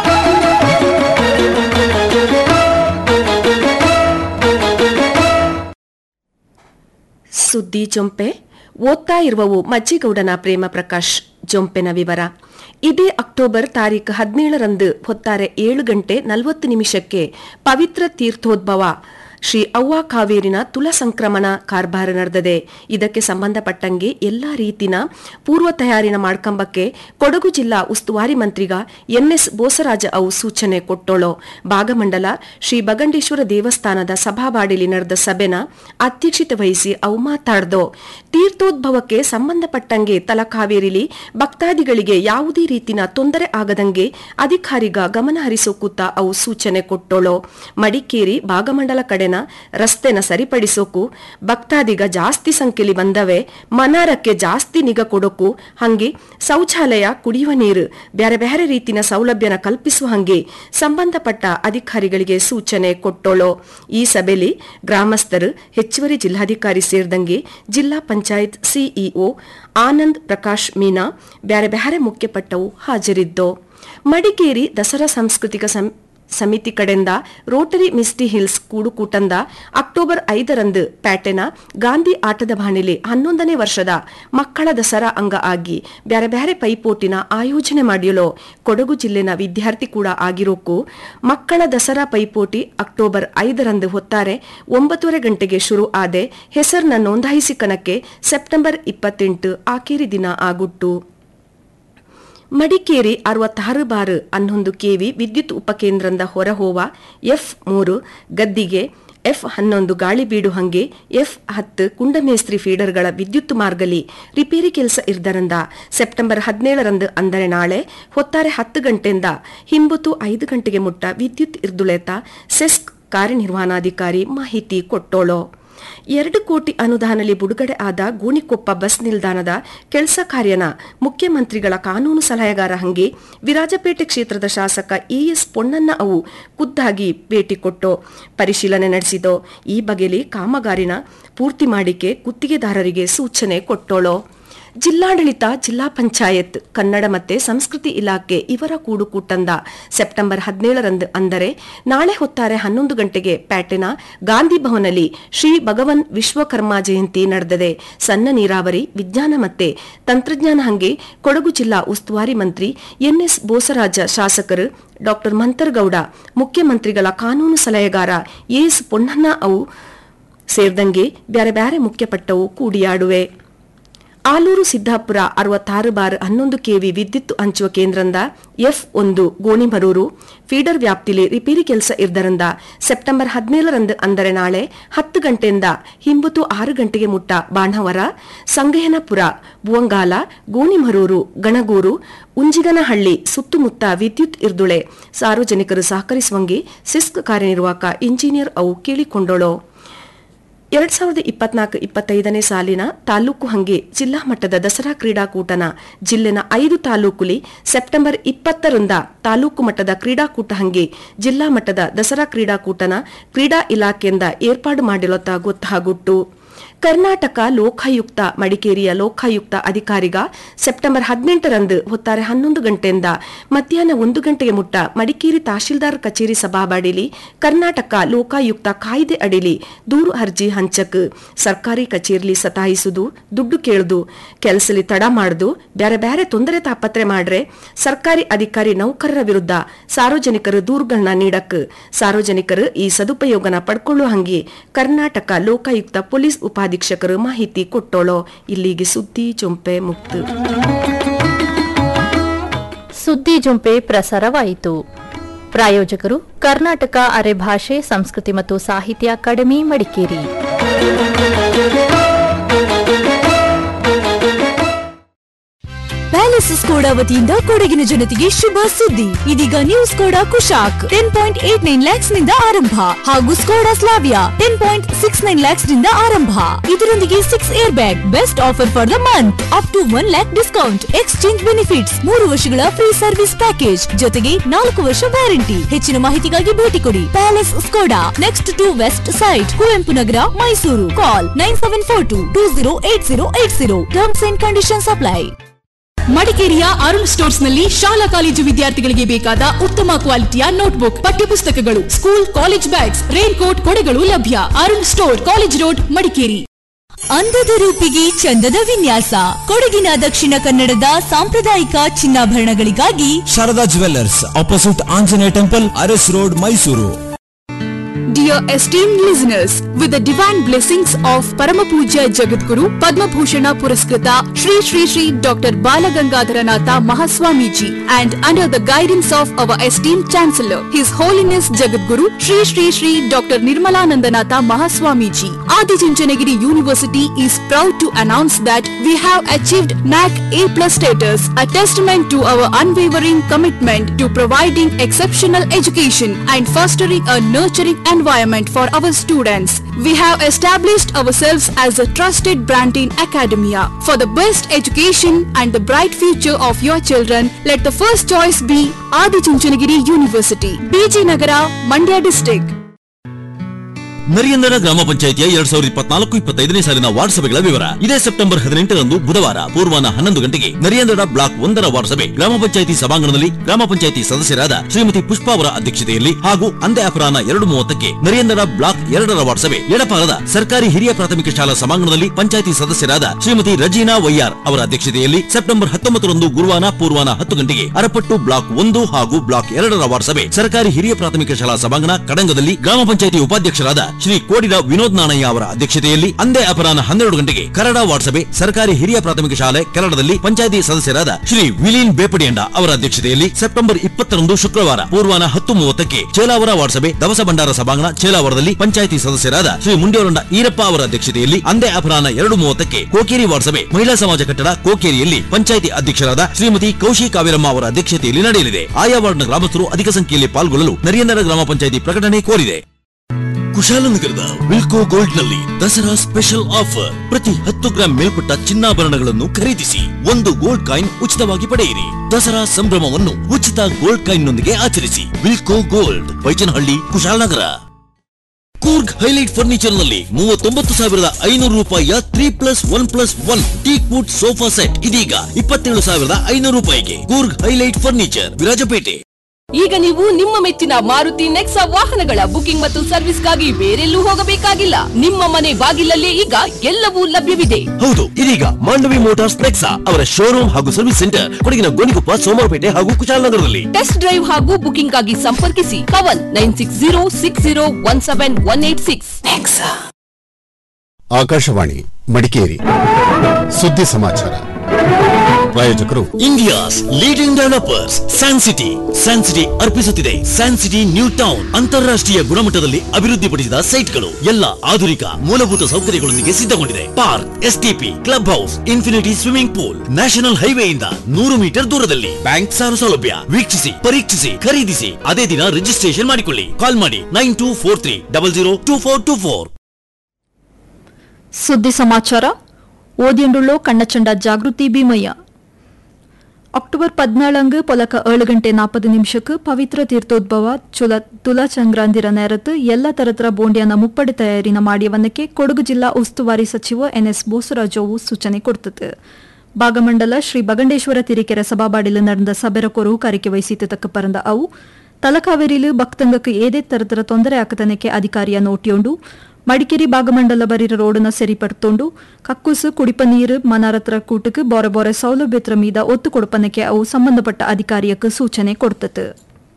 ಸುದ್ದಿ ಜೊಂಪೆ ಓದ್ತಾ ಇರುವವು ಮಜ್ಜಿಗೌಡನ ಪ್ರೇಮ ಪ್ರಕಾಶ್ ಜೊಂಪೆನ ವಿವರ ಇದೇ ಅಕ್ಟೋಬರ್ ತಾರೀಖು ಹದಿನೇಳರಂದು ಹೊತ್ತಾರೆ ಏಳು ಗಂಟೆ ನಲವತ್ತು ನಿಮಿಷಕ್ಕೆ ಪವಿತ್ರ ತೀರ್ಥೋದ್ಭವ ಶ್ರೀ ಅವ್ವ ಕಾವೇರಿನ ತುಲ ಸಂಕ್ರಮಣ ಕಾರ್ಭಾರ ನಡೆದದೆ ಇದಕ್ಕೆ ಸಂಬಂಧಪಟ್ಟಂಗೆ ಎಲ್ಲಾ ರೀತಿನ ಪೂರ್ವ ತಯಾರಿನ ಮಾಡ್ಕಂಬಕ್ಕೆ ಕೊಡಗು ಜಿಲ್ಲಾ ಉಸ್ತುವಾರಿ ಮಂತ್ರಿಗ ಎನ್ಎಸ್ ಬೋಸರಾಜ ಅವು ಸೂಚನೆ ಕೊಟ್ಟೋಳು ಭಾಗಮಂಡಲ ಶ್ರೀ ಬಗಂಡೇಶ್ವರ ದೇವಸ್ಥಾನದ ಸಭಾವಾಡಿಲಿ ನಡೆದ ಸಭೆನ ಅಧ್ಯಕ್ಷತೆ ವಹಿಸಿ ಅವು ಮಾತಾಡ್ದೋ ತೀರ್ಥೋದ್ಭವಕ್ಕೆ ಸಂಬಂಧಪಟ್ಟಂಗೆ ತಲಕಾವೇರಿಲಿ ಭಕ್ತಾದಿಗಳಿಗೆ ಯಾವುದೇ ರೀತಿನ ತೊಂದರೆ ಆಗದಂಗೆ ಅಧಿಕಾರಿಗ ಗಮನ ಹರಿಸೋಕುತ್ತ ಅವು ಸೂಚನೆ ಕೊಟ್ಟೋಳು ಮಡಿಕೇರಿ ಭಾಗಮಂಡಲ ಕಡೆನ ರಸ್ತೆನ ಸರಿಪಡಿಸೋಕು ಭಕ್ತಾದಿಗ ಜಾಸ್ತಿ ಸಂಖ್ಯೆಲಿ ಬಂದವೆ ಮನಾರಕ್ಕೆ ಜಾಸ್ತಿ ನಿಗಾ ಕೊಡೋಕು ಹಂಗೆ ಶೌಚಾಲಯ ಕುಡಿಯುವ ನೀರು ಬ್ಯಾರೆ ಬ್ಯಾರೆ ರೀತಿನ ಸೌಲಭ್ಯನ ಕಲ್ಪಿಸುವ ಹಂಗೆ ಸಂಬಂಧಪಟ್ಟ ಅಧಿಕಾರಿಗಳಿಗೆ ಸೂಚನೆ ಕೊಟ್ಟೋಳು ಈ ಸಭೆಯಲ್ಲಿ ಗ್ರಾಮಸ್ಥರು ಹೆಚ್ಚುವರಿ ಜಿಲ್ಲಾಧಿಕಾರಿ ಸೇರಿದಂಗೆ ಜಿಲ್ಲಾ ಪಂಚಾಯತ್ ಸಿಇಒ ಆನಂದ್ ಪ್ರಕಾಶ್ ಮೀನಾ ಬ್ಯಾರೆ ಬ್ಯಾರೆ ಮುಖ್ಯಪಟ್ಟವು ಹಾಜರಿದ್ದು ಮಡಿಕೇರಿ ದಸರಾ ಸಾಂಸ್ಕೃತಿಕ ಸಂ ಸಮಿತಿ ಕಡೆಯಿಂದ ರೋಟರಿ ಮಿಸ್ಟಿ ಹಿಲ್ಸ್ ಕೂಡುಕೂಟಂದ ಅಕ್ಟೋಬರ್ ಐದರಂದು ಪ್ಯಾಟೆನ ಗಾಂಧಿ ಆಟದ ಬಾಣಿಲಿ ಹನ್ನೊಂದನೇ ವರ್ಷದ ಮಕ್ಕಳ ದಸರಾ ಅಂಗ ಆಗಿ ಬ್ಯಾರೆ ಬ್ಯಾರೆ ಪೈಪೋಟಿನ ಆಯೋಜನೆ ಮಾಡಿಯಲು ಕೊಡಗು ಜಿಲ್ಲೆನ ವಿದ್ಯಾರ್ಥಿ ಕೂಡ ಆಗಿರೋಕು ಮಕ್ಕಳ ದಸರಾ ಪೈಪೋಟಿ ಅಕ್ಟೋಬರ್ ಐದರಂದು ಹೊತ್ತಾರೆ ಒಂಬತ್ತುವರೆ ಗಂಟೆಗೆ ಶುರು ಆದೆ ಹೆಸರನ್ನ ನೋಂದಾಯಿಸಿಕನಕ್ಕೆ ಸೆಪ್ಟೆಂಬರ್ ಇಪ್ಪತ್ತೆಂಟು ಆಕೇರಿ ದಿನ ಆಗುಟ್ಟು ಮಡಿಕೇರಿ ಅರವತ್ತಾರು ಬಾರು ಹನ್ನೊಂದು ಕೆವಿ ವಿದ್ಯುತ್ ಉಪಕೇಂದ್ರದ ಹೊರಹೋವ ಎಫ್ ಮೂರು ಗದ್ದಿಗೆ ಎಫ್ ಹನ್ನೊಂದು ಗಾಳಿಬೀಡು ಹಂಗೆ ಎಫ್ ಹತ್ತು ಕುಂಡಮೇಸ್ತ್ರಿ ಫೀಡರ್ಗಳ ವಿದ್ಯುತ್ ಮಾರ್ಗಲಿ ರಿಪೇರಿ ಕೆಲಸ ಇರ್ದರಂದ ಸೆಪ್ಟೆಂಬರ್ ಹದಿನೇಳರಂದು ಅಂದರೆ ನಾಳೆ ಹೊತ್ತಾರೆ ಹತ್ತು ಗಂಟೆಯಿಂದ ಹಿಂಬತ್ತು ಐದು ಗಂಟೆಗೆ ಮುಟ್ಟ ವಿದ್ಯುತ್ ಇರ್ದುಳೆತ ಸೆಸ್ಕ್ ಕಾರ್ಯನಿರ್ವಹಣಾಧಿಕಾರಿ ಮಾಹಿತಿ ಕೊಟ್ಟೋಳು ಎರಡು ಕೋಟಿ ಅನುದಾನದಲ್ಲಿ ಬಿಡುಗಡೆ ಆದ ಗೋಣಿಕೊಪ್ಪ ಬಸ್ ನಿಲ್ದಾಣದ ಕೆಲಸ ಕಾರ್ಯನ ಮುಖ್ಯಮಂತ್ರಿಗಳ ಕಾನೂನು ಸಲಹೆಗಾರ ಹಂಗೆ ವಿರಾಜಪೇಟೆ ಕ್ಷೇತ್ರದ ಶಾಸಕ ಇಎಸ್ ಪೊನ್ನಣ್ಣ ಅವು ಖುದ್ದಾಗಿ ಭೇಟಿ ಕೊಟ್ಟು ಪರಿಶೀಲನೆ ನಡೆಸಿದೋ ಈ ಬಗೆಯಲ್ಲಿ ಕಾಮಗಾರಿನ ಪೂರ್ತಿ ಮಾಡಿಕೆ ಗುತ್ತಿಗೆದಾರರಿಗೆ ಸೂಚನೆ ಕೊಟ್ಟೋಳು ಜಿಲ್ಲಾಡಳಿತ ಜಿಲ್ಲಾ ಪಂಚಾಯತ್ ಕನ್ನಡ ಮತ್ತೆ ಸಂಸ್ಕೃತಿ ಇಲಾಖೆ ಇವರ ಕೂಡುಕೂಟಂದ ಸೆಪ್ಟೆಂಬರ್ ಹದಿನೇಳರಂದು ಅಂದರೆ ನಾಳೆ ಹೊತ್ತಾರೆ ಹನ್ನೊಂದು ಗಂಟೆಗೆ ಪ್ಯಾಟೆನ ಗಾಂಧಿ ಭವನಲ್ಲಿ ಶ್ರೀ ಭಗವನ್ ವಿಶ್ವಕರ್ಮ ಜಯಂತಿ ನಡೆದದೆ ಸಣ್ಣ ನೀರಾವರಿ ವಿಜ್ಞಾನ ಮತ್ತೆ ತಂತ್ರಜ್ಞಾನ ಹಂಗೆ ಕೊಡಗು ಜಿಲ್ಲಾ ಉಸ್ತುವಾರಿ ಮಂತ್ರಿ ಎನ್ಎಸ್ ಬೋಸರಾಜ ಶಾಸಕರು ಡಾಕ್ಟರ್ ಮಂತರ್ಗೌಡ ಮುಖ್ಯಮಂತ್ರಿಗಳ ಕಾನೂನು ಸಲಹೆಗಾರ ಎಸ್ ಪೊನ್ನಣ್ಣ ಅವು ಸೇರಿದಂಗೆ ಬ್ಯಾರೆ ಬ್ಯಾರೆ ಮುಖ್ಯಪಟ್ಟವು ಕೂಡಿಯಾಡುವೆ ಆಲೂರು ಸಿದ್ದಾಪುರ ಅರವತ್ತಾರು ಬಾರ್ ಹನ್ನೊಂದು ಕೆವಿ ವಿದ್ಯುತ್ ಹಂಚುವ ಕೇಂದ್ರದಿಂದ ಎಫ್ ಒಂದು ಗೋಣಿಮರೂರು ಫೀಡರ್ ವ್ಯಾಪ್ತಿಲಿ ರಿಪೇರಿ ಕೆಲಸ ಇರ್ದರಿಂದ ಸೆಪ್ಟೆಂಬರ್ ಹದಿನೇಳರಂದು ಅಂದರೆ ನಾಳೆ ಹತ್ತು ಗಂಟೆಯಿಂದ ಹಿಂಬತ್ತು ಆರು ಗಂಟೆಗೆ ಮುಟ್ಟ ಬಾಣವರ ಸಂಗಯ್ಯನಪುರ ಬುವಂಗಾಲ ಗೋಣಿಮರೂರು ಗಣಗೂರು ಉಂಜಿಗನಹಳ್ಳಿ ಸುತ್ತಮುತ್ತ ವಿದ್ಯುತ್ ಇರ್ದುಳೆ ಸಾರ್ವಜನಿಕರು ಸಹಕರಿಸುವಂಗೆ ಸಿಸ್ಕ್ ಕಾರ್ಯನಿರ್ವಾಹಕ ಇಂಜಿನಿಯರ್ ಅವು ಕೇಳಿಕೊಂಡಳು ಎರಡ್ ಸಾವಿರದ ಇಪ್ಪತ್ನಾಲ್ಕು ಇಪ್ಪತ್ತೈದನೇ ಸಾಲಿನ ತಾಲೂಕು ಹಂಗೆ ಜಿಲ್ಲಾ ಮಟ್ಟದ ದಸರಾ ಕ್ರೀಡಾಕೂಟನ ಜಿಲ್ಲೆನ ಐದು ತಾಲೂಕುಲಿ ಸೆಪ್ಟೆಂಬರ್ ಇಪ್ಪತ್ತರಿಂದ ತಾಲೂಕು ಮಟ್ಟದ ಕ್ರೀಡಾಕೂಟ ಹಂಗೆ ಜಿಲ್ಲಾ ಮಟ್ಟದ ದಸರಾ ಕ್ರೀಡಾಕೂಟನ ಕ್ರೀಡಾ ಇಲಾಖೆಯಿಂದ ಏರ್ಪಾಡು ಮಾಡಿರುತ್ತ ಗೊತ್ತಾಗುಟ್ಟು ಕರ್ನಾಟಕ ಲೋಕಾಯುಕ್ತ ಮಡಿಕೇರಿಯ ಲೋಕಾಯುಕ್ತ ಅಧಿಕಾರಿಗ ಸೆಪ್ಟೆಂಬರ್ ಹದಿನೆಂಟರಂದು ಹೊತ್ತಾರೆ ಹನ್ನೊಂದು ಗಂಟೆಯಿಂದ ಮಧ್ಯಾಹ್ನ ಒಂದು ಗಂಟೆಗೆ ಮುಟ್ಟ ಮಡಿಕೇರಿ ತಹಶೀಲ್ದಾರ್ ಕಚೇರಿ ಸಭಾಬಡಿಲಿ ಕರ್ನಾಟಕ ಲೋಕಾಯುಕ್ತ ಕಾಯ್ದೆ ಅಡಿಲಿ ದೂರು ಅರ್ಜಿ ಹಂಚಕ್ ಸರ್ಕಾರಿ ಕಚೇರಿಲಿ ಸತಾಯಿಸುದು ದುಡ್ಡು ಕೇಳುದು ಕೆಲಸಲಿ ತಡ ಮಾಡುದು ಬ್ಯಾರೆ ಬ್ಯಾರೆ ತೊಂದರೆ ತಾಪತ್ರೆ ಮಾಡ್ರೆ ಸರ್ಕಾರಿ ಅಧಿಕಾರಿ ನೌಕರರ ವಿರುದ್ಧ ಸಾರ್ವಜನಿಕರು ದೂರುಗಳನ್ನ ನೀಡಕ್ ಸಾರ್ವಜನಿಕರು ಈ ಸದುಪಯೋಗನ ಪಡ್ಕೊಳ್ಳೋ ಹಂಗೆ ಕರ್ನಾಟಕ ಲೋಕಾಯುಕ್ತ ಪೊಲೀಸ್ ಉಪಾಧೀಕ್ಷಕರು ಮಾಹಿತಿ ಕೊಟ್ಟೋಳೋ ಇಲ್ಲಿಗೆ ಸುದ್ದಿ ಚೊಂಪೆ ಮುಕ್ತು ಸುದ್ದಿ ಜೊಂಪೆ ಪ್ರಸಾರವಾಯಿತು ಪ್ರಾಯೋಜಕರು ಕರ್ನಾಟಕ ಅರೆಭಾಷೆ ಸಂಸ್ಕೃತಿ ಮತ್ತು ಸಾಹಿತ್ಯ ಅಕಾಡೆಮಿ ಮಡಿಕೇರಿ ಪ್ಯಾಲೇಸ್ ಸ್ಕೋಡಾ ವತಿಯಿಂದ ಕೊಡಗಿನ ಜನತೆಗೆ ಶುಭ ಸುದ್ದಿ ಇದೀಗ new Skoda Kushaq ten point eight nine lakhs ನಿಂದ ಆರಂಭ ಹಾಗೂ Skoda Slavia ten point six nine lakhs ನಿಂದ ಆರಂಭ ಇದರೊಂದಿಗೆ six air bag best offer for the month up to one lakh discount exchange benefits ಮೂರು ವರ್ಷಗಳ ಫ್ರೀ ಸರ್ವಿಸ್ ಪ್ಯಾಕೇಜ್ ಜೊತೆಗೆ ನಾಲ್ಕು ವರ್ಷ ವ್ಯಾರಂಟಿ ಹೆಚ್ಚಿನ ಮಾಹಿತಿಗಾಗಿ ಭೇಟಿ ಕೊಡಿ Palace Skoda next to west side Kuvempu Nagar Mysuru call nine seven four two two zero eight zero eight zero terms and conditions apply ಮಡಿಕೇರಿಯ ಅರುಣ್ ಸ್ಟೋರ್ಸ್ ನಲ್ಲಿ ಶಾಲಾ ಕಾಲೇಜು ವಿದ್ಯಾರ್ಥಿಗಳಿಗೆ ಬೇಕಾದ ಉತ್ತಮ ಕ್ವಾಲಿಟಿಯ ನೋಟ್ಬುಕ್ ಪಠ್ಯಪುಸ್ತಕಗಳು school college bags raincoat ಕೊಡೆಗಳು ಲಭ್ಯ Arun store college road Madikeri ಅಂದದ ರೂಪಿಗೆ ಚಂದದ ವಿನ್ಯಾಸ ಕೊಡಗಿನ ದಕ್ಷಿಣ ಕನ್ನಡದ ಸಾಂಪ್ರದಾಯಿಕ ಚಿನ್ನಾಭರಣಗಳಿಗಾಗಿ Sharada jewellers opposite Anjaneya temple Aras road Mysuru Dear esteemed listeners, with the divine blessings of Paramapuja Jagadguru Padma Bhushana Puraskrita Shri Shri Shri Dr. Balagangadharanatha Mahaswamiji and under the guidance of our esteemed Chancellor, His Holiness Jagadguru Shri Shri Shri Dr. Nirmalanandanatha Mahaswamiji, Adi Chinchanagiri University is proud to announce that we have achieved NAC A plus status, a testament to our unwavering commitment to providing exceptional education and fostering a nurturing environment for our students. We have established ourselves as a trusted brand in academia. For the best education and the bright future of your children, let the first choice be Adi Chinchanagiri University, BG Nagara, Mandya district. Nariyandara ಗ್ರಾಮ ಪಂಚಾಯಿತಿಯ ಎರಡ್ ಸಾವಿರದ ಇಪ್ಪತ್ನಾಲ್ಕು ಇಪ್ಪತ್ತೈದನೇ ಸಾಲಿನ ವಾರ್ಡ್ ಸಭೆಗಳ ವಿವರ ಇದೇ ಸೆಪ್ಟೆಂಬರ್ ಹದಿನೆಂಟರಂದು ಬುಧವಾರ ಪೂರ್ವಾನ ಹನ್ನೊಂದು ಗಂಟೆಗೆ ನರಿಯಂದರ ಬ್ಲಾಕ್ ಒಂದರ ವಾರ್ಡ್ ಸಭೆ ಗ್ರಾಮ ಪಂಚಾಯಿತಿ ಸಭಾಂಗಣದಲ್ಲಿ ಗ್ರಾಮ ಪಂಚಾಯಿತಿ ಸದಸ್ಯರಾದ ಶ್ರೀಮತಿ ಪುಷ್ಪಾ ಅವರ ಅಧ್ಯಕ್ಷತೆಯಲ್ಲಿ ಹಾಗೂ ಅಂದೇ ಅಪರಾಹ್ನ ಎರಡು ಮೂವತ್ತಕ್ಕೆ ನರಿಯಂದರ ಬ್ಲಾಕ್ ಎರಡರ ವಾರ್ಡ್ ಸಭೆ ಎಡಪಾಲದ ಸರ್ಕಾರಿ ಹಿರಿಯ ಪ್ರಾಥಮಿಕ ಶಾಲಾ ಸಭಾಂಗಣದಲ್ಲಿ ಪಂಚಾಯಿತಿ ಸದಸ್ಯರಾದ ಶ್ರೀಮತಿ ರಜೀನಾ ವೈಯಾರ್ ಅವರ ಅಧ್ಯಕ್ಷತೆಯಲ್ಲಿ ಸೆಪ್ಟೆಂಬರ್ ಹತ್ತೊಂಬತ್ತರಂದು ಗುರುವಾನ ಪೂರ್ವಾನ ಹತ್ತು ಗಂಟೆಗೆ ಅರಪಟ್ಟು ಬ್ಲಾಕ್ ಒಂದು ಹಾಗೂ ಬ್ಲಾಕ್ ಎರಡರ ವಾರ್ಡ್ ಸಭೆ ಸರ್ಕಾರಿ ಹಿರಿಯ ಪ್ರಾಥಮಿಕ ಶಾಲಾ ಸಭಾಂಗಣ ಕಡಂಗದಲ್ಲಿ ಗ್ರಾಮ ಪಂಚಾಯಿತಿ ಉಪಾಧ್ಯಕ್ಷರಾದ ಶ್ರೀ ಕೋಡಿರ ವಿನೋದ್ ನಾಣಯ್ಯ ಅವರ ಅಧ್ಯಕ್ಷತೆಯಲ್ಲಿ ಅಂದೇ ಅಪರಾಹ್ನ ಹನ್ನೆರಡು ಗಂಟೆಗೆ ಕರಡ ವಾರ್ಡ್ ಸಭೆ ಸರ್ಕಾರಿ ಹಿರಿಯ ಪ್ರಾಥಮಿಕ ಶಾಲೆ ಕೆರಡದಲ್ಲಿ ಪಂಚಾಯಿತಿ ಸದಸ್ಯರಾದ ಶ್ರೀ ವಿಲೀನ್ ಬೇಪಡಿಯಂಡ ಅವರ ಅಧ್ಯಕ್ಷತೆಯಲ್ಲಿ ಸೆಪ್ಟೆಂಬರ್ ಇಪ್ಪತ್ತರಂದು ಶುಕ್ರವಾರ ಪೂರ್ವಾನ ಹತ್ತು ಮೂವತ್ತಕ್ಕೆ ಚೇಲಾವರ ವಾರ್ಡ್ ಸಭೆ ದವಸ ಭಂಡಾರ ಸಭಾಂಗಣ ಚೇಲಾವರದಲ್ಲಿ ಪಂಚಾಯಿತಿ ಸದಸ್ಯರಾದ ಶ್ರೀ ಮುಂಡೇವರಂಡ ಈರಪ್ಪ ಅವರ ಅಧ್ಯಕ್ಷತೆಯಲ್ಲಿ ಅಂದೇ ಅಪರಾಹ್ನ ಎರಡು ಮೂವತ್ತಕ್ಕೆ ಕೋಕೇರಿ ವಾರ್ಡ್ ಸಭೆ ಮಹಿಳಾ ಸಮಾಜ ಕಟ್ಟಡ ಕೋಕೇರಿಯಲ್ಲಿ ಪಂಚಾಯಿತಿ ಅಧ್ಯಕ್ಷರಾದ ಶ್ರೀಮತಿ ಕೌಶಿ ಕಾವೇರಮ್ಮ ಅವರ ಅಧ್ಯಕ್ಷತೆಯಲ್ಲಿ ನಡೆಯಲಿದೆ ಆಯಾ ವಾರ್ಡ್ನ ಗ್ರಾಮಸ್ಥರು ಅಧಿಕ ಸಂಖ್ಯೆಯಲ್ಲಿ ಪಾಲ್ಗೊಳ್ಳಲು ನರಿಯಂದರ ಗ್ರಾಮ ಪಂಚಾಯಿತಿ ಪ್ರಕಟಣೆ ಕೋರಿದೆ ಕುಶಾಲನಗರದ ವಿಲ್ಕೋ ಗೋಲ್ಡ್ ನಲ್ಲಿ ದಸರಾ ಸ್ಪೆಷಲ್ ಆಫರ್ ಪ್ರತಿ ಹತ್ತು ಗ್ರಾಂ ಮೇಲ್ಪಟ್ಟ ಚಿನ್ನಾಭರಣಗಳನ್ನು ಖರೀದಿಸಿ ಒಂದು ಗೋಲ್ಡ್ ಕಾಯಿನ್ ಉಚಿತವಾಗಿ ಪಡೆಯಿರಿ ದಸರಾ ಸಂಭ್ರಮವನ್ನು ಉಚಿತ ಗೋಲ್ಡ್ ಕಾಯಿನ್ ನೊಂದಿಗೆ ಆಚರಿಸಿ Wilco gold Baichanahalli Kushalnagar Coorg highlight furniture ನಲ್ಲಿ ಮೂವತ್ತೊಂಬತ್ತು ಸಾವಿರದ ಐನೂರು ರೂಪಾಯಿಯ three plus one plus one teak wood sofa set ಇದೀಗ ಇಪ್ಪತ್ತೇಳು ಸಾವಿರದ ಐನೂರು ರೂಪಾಯಿಗೆ ಕೂರ್ಗ್ ಹೈಲೈಟ್ ಫರ್ನಿಚರ್ ವಿರಾಜಪೇಟೆ ಈಗ ನೀವು ನಿಮ್ಮ ಮೆಚ್ಚಿನ ಮಾರುತಿ ನೆಕ್ಸಾ ವಾಹನಗಳ ಬುಕಿಂಗ್ ಮತ್ತು ಸರ್ವಿಸ್ಗಾಗಿ ಬೇರೆಲ್ಲೂ ಹೋಗಬೇಕಾಗಿಲ್ಲ ನಿಮ್ಮ ಮನೆ ಬಾಗಿಲಲ್ಲೇ ಈಗ ಎಲ್ಲವೂ ಲಭ್ಯವಿದೆ ಹೌದು ಇದೀಗ ಮಾಂಡವಿ ಮೋಟಾರ್ಸ್ ನೆಕ್ಸಾ ಅವರ ಶೋರೂಮ್ ಹಾಗೂ ಸರ್ವಿಸ್ ಸೆಂಟರ್ ಕೊಡಗಿನ ಗೋಣಿಕೊಪ್ಪ ಸೋಮವಾರಪೇಟೆ ಹಾಗೂ ಕುಶಾಲನಗರದಲ್ಲಿ ಟೆಸ್ಟ್ ಡ್ರೈವ್ ಹಾಗೂ ಬುಕಿಂಗ್ ಆಗಿ ಸಂಪರ್ಕಿಸಿ Kavan nine six zero six zero one seven one eight six Akashvani Madikeri ಸುದ್ದಿ ಸಮಾಚಾರ ಪ್ರಾಯೋಜಕರು India's leading developers San City San City ಅರ್ಪಿಸುತ್ತಿದೆ ಸ್ಯಾನ್ ಸಿಟಿ ನ್ಯೂ ಟೌನ್ ಅಂತಾರಾಷ್ಟ್ರೀಯ ಗುಣಮಟ್ಟದಲ್ಲಿ ಅಭಿವೃದ್ಧಿಪಡಿಸಿದ ಸೈಟ್ಗಳು ಎಲ್ಲ ಆಧುನಿಕ ಮೂಲಭೂತ ಸೌಕರ್ಯಗಳೊಂದಿಗೆ ಸಿದ್ಧಗೊಂಡಿದೆ park STP club house infinity swimming pool national ಹೈವೇಯಿಂದ ನೂರು ಮೀಟರ್ ದೂರದಲ್ಲಿ ಬ್ಯಾಂಕ್ ಸಾಲ ಸೌಲಭ್ಯ ವೀಕ್ಷಿಸಿ ಪರೀಕ್ಷಿಸಿ ಖರೀದಿಸಿ ಅದೇ ದಿನ ರಿಜಿಸ್ಟ್ರೇಷನ್ ಮಾಡಿಕೊಳ್ಳಿ ಕಾಲ್ ಮಾಡಿ nine two four three double zero two four two four ಸುದ್ದಿ ಸಮಾಚಾರ ಓದಿಯಂಡುಳ್ಳೋ ಕಣ್ಣಚಂಡ ಜಾಗೃತಿ ಭೀಮಯ್ಯ ಅಕ್ಟೋಬರ್ ಪದ್ನಾಳಂಗ್ ಪೊಲಕ ಏಳು ಗಂಟೆ ನಾಪದು ನಿಮಿಷಕ್ಕೆ ಪವಿತ್ರ ತೀರ್ಥೋದ್ಭವ ಚುಲ ತುಲಾ ಸಂಕ್ರಾಂತಿರ ನೇರತ್ತು ಎಲ್ಲ ತರತರ ಬೋಂಡಿಯನ ಮುಪ್ಪಡಿ ತಯಾರಿನ ಮಾಡಿಯವನ್ನಕ್ಕೆ ಕೊಡಗು ಜಿಲ್ಲಾ ಉಸ್ತುವಾರಿ ಸಚಿವ ಎನ್ಎಸ್ ಬೋಸರಾಜೋವು ಸೂಚನೆ ಕೊಡ್ತದೆ ಭಾಗಮಂಡಲ ಶ್ರೀ ಬಗಂಡೇಶ್ವರ ತಿರಿಕೆರೆ ಸಭಾಬಾಡಿಲು ನಡೆದ ಸಭೆರ ಕೊರವು ಕಾರಿಕೆ ವಹಿಸಿತು ತಕ್ಕ ಪರಂದ ಅವು ತಲಕಾವೇರಿಲು ಭಕ್ತಂಗಕ್ಕೆ ಏದೇ ತರತರ ತೊಂದರೆ ಆಕತನಕ್ಕೆ ಅಧಿಕಾರಿಯ ನೋಟಿಯೊಂಡು ಮಡಿಕೇರಿ ಭಾಗಮಂಡಲ ಬರೀರ ರೋಡ್ನ ಸರಿಪಡ್ತೊಂಡು ಕಕ್ಕುಸು ಕುಡಿಪ ನೀರು ಮನಾರತ್ರ ಕೂಟಕ್ಕೆ ಬೋರೆ ಬೋರೆ ಸೌಲಭ್ಯತ್ರ ಮೀದ ಒತ್ತು ಕೊಡುಪನಕ್ಕೆ ಅವು ಸಂಬಂಧಪಟ್ಟ ಅಧಿಕಾರಿಯಕ್ಕೆ ಸೂಚನೆ ಕೊಡ್ತದೆ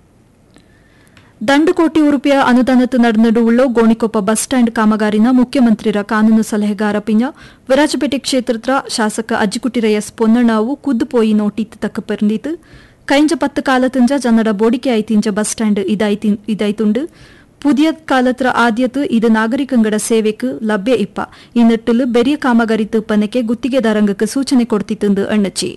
ದಂಡು ಕೋಟಿ ರೂಪಾಯಿ ಅನುದಾನದ ನಡೆನಡುವುಳ್ಳೋ ಗೋಣಿಕೊಪ್ಪ ಬಸ್ ಸ್ಟ್ಯಾಂಡ್ ಕಾಮಗಾರಿನ ಮುಖ್ಯಮಂತ್ರಿರ ಕಾನೂನು ಸಲಹೆಗಾರ ಪಿಂಜ ವಿರಾಜಪೇಟೆ ಕ್ಷೇತ್ರದ ಶಾಸಕ ಅಜ್ಜಿಕುಟಿರ ಎಸ್ ಪೊನ್ನಣ್ಣಾವು ಕುದ್ದು ಪೋಯಿ ನೋಟಿತ್ ತಕ್ಕ ಪರ್ಂದಿತು ಕೈಂಜ ಪತ್ತು ಕಾಲತಂಜ ಜನರ ಬೋಡಿಕೆ ಐತಿಂಜ ಬಸ್ ಸ್ಟ್ಯಾಂಡ್ ಇದಾಯ್ತಿ- ಇದಾಯ್ತುಂಡು புதிய காலத்துல ஆദ്യത്ത് ഇത് നാഗരികങ്കട ಸೇವೆക്ക് ಲಭ್ಯ ಇಪ್ಪ ಈ ನಿಟ್ಟಿಲು ಬೆರಿಯ ಕಾಮಗಾರಿ ತಿಪ್ಪನಕ್ಕೆ ಗುತ್ತಿಗೆದಾರಂಗಕ್ಕೆ ಸೂಚನೆ ಕೊಡ್ತಿತ್ತಂದು ಅಣ್ಣಚ್ಚಿ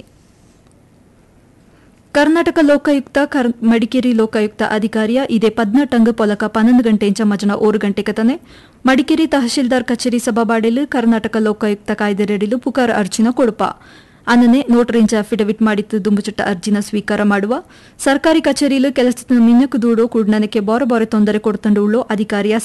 ಕರ್ನಾಟಕ ಲೋಕಾಯುಕ್ತ ಕರ್- ಮಡಿಕೇರಿ ಲೋಕಾಯುಕ್ತ ಅಧಿಕಾರಿಯ ಇದೇ ಪದ್ನೆಟ್ಟಂಗ್ ಪೊಲಕ ಪನ್ನೊಂದು ಗಂಟೆಂಚ ಮಜನ ಓರು ಗಂಟೆಗೆ ತನೆ ಮಡಿಕೇರಿ ತಹಶೀಲ್ದಾರ್ ಕಚೇರಿ ಸಭಾಬಾಡೆಲು ಕರ್ನಾಟಕ ಲೋಕಾಯುಕ್ತ ಕಾಯ್ದೆರಡಿಲು ಪುಕಾರ ಅರ್ಜಿನ ಕೊಡುಪ ಅನ್ನನೆ ನೋಟರೇಂಜ್ ಅಫಿಡವಿಟ್ ಮಾಡಿತ್ತು ದುಂಬುಚುಟ್ಟ ಅರ್ಜಿನ ಸ್ವೀಕಾರ ಮಾಡುವ ಸರ್ಕಾರಿ ಕಚೇರಿಲು ಕೆಲಸದ ಮಿನ್ನಕು ದೂಡೋ ಕುಡ್ನನಕ್ಕೆ ಬೋರ ಬೋರೆ ತೊಂದರೆ ಕೊಡ್ತಂಡು ಉಳ್ಳೋ ಅಧಿಕಾರಿಯ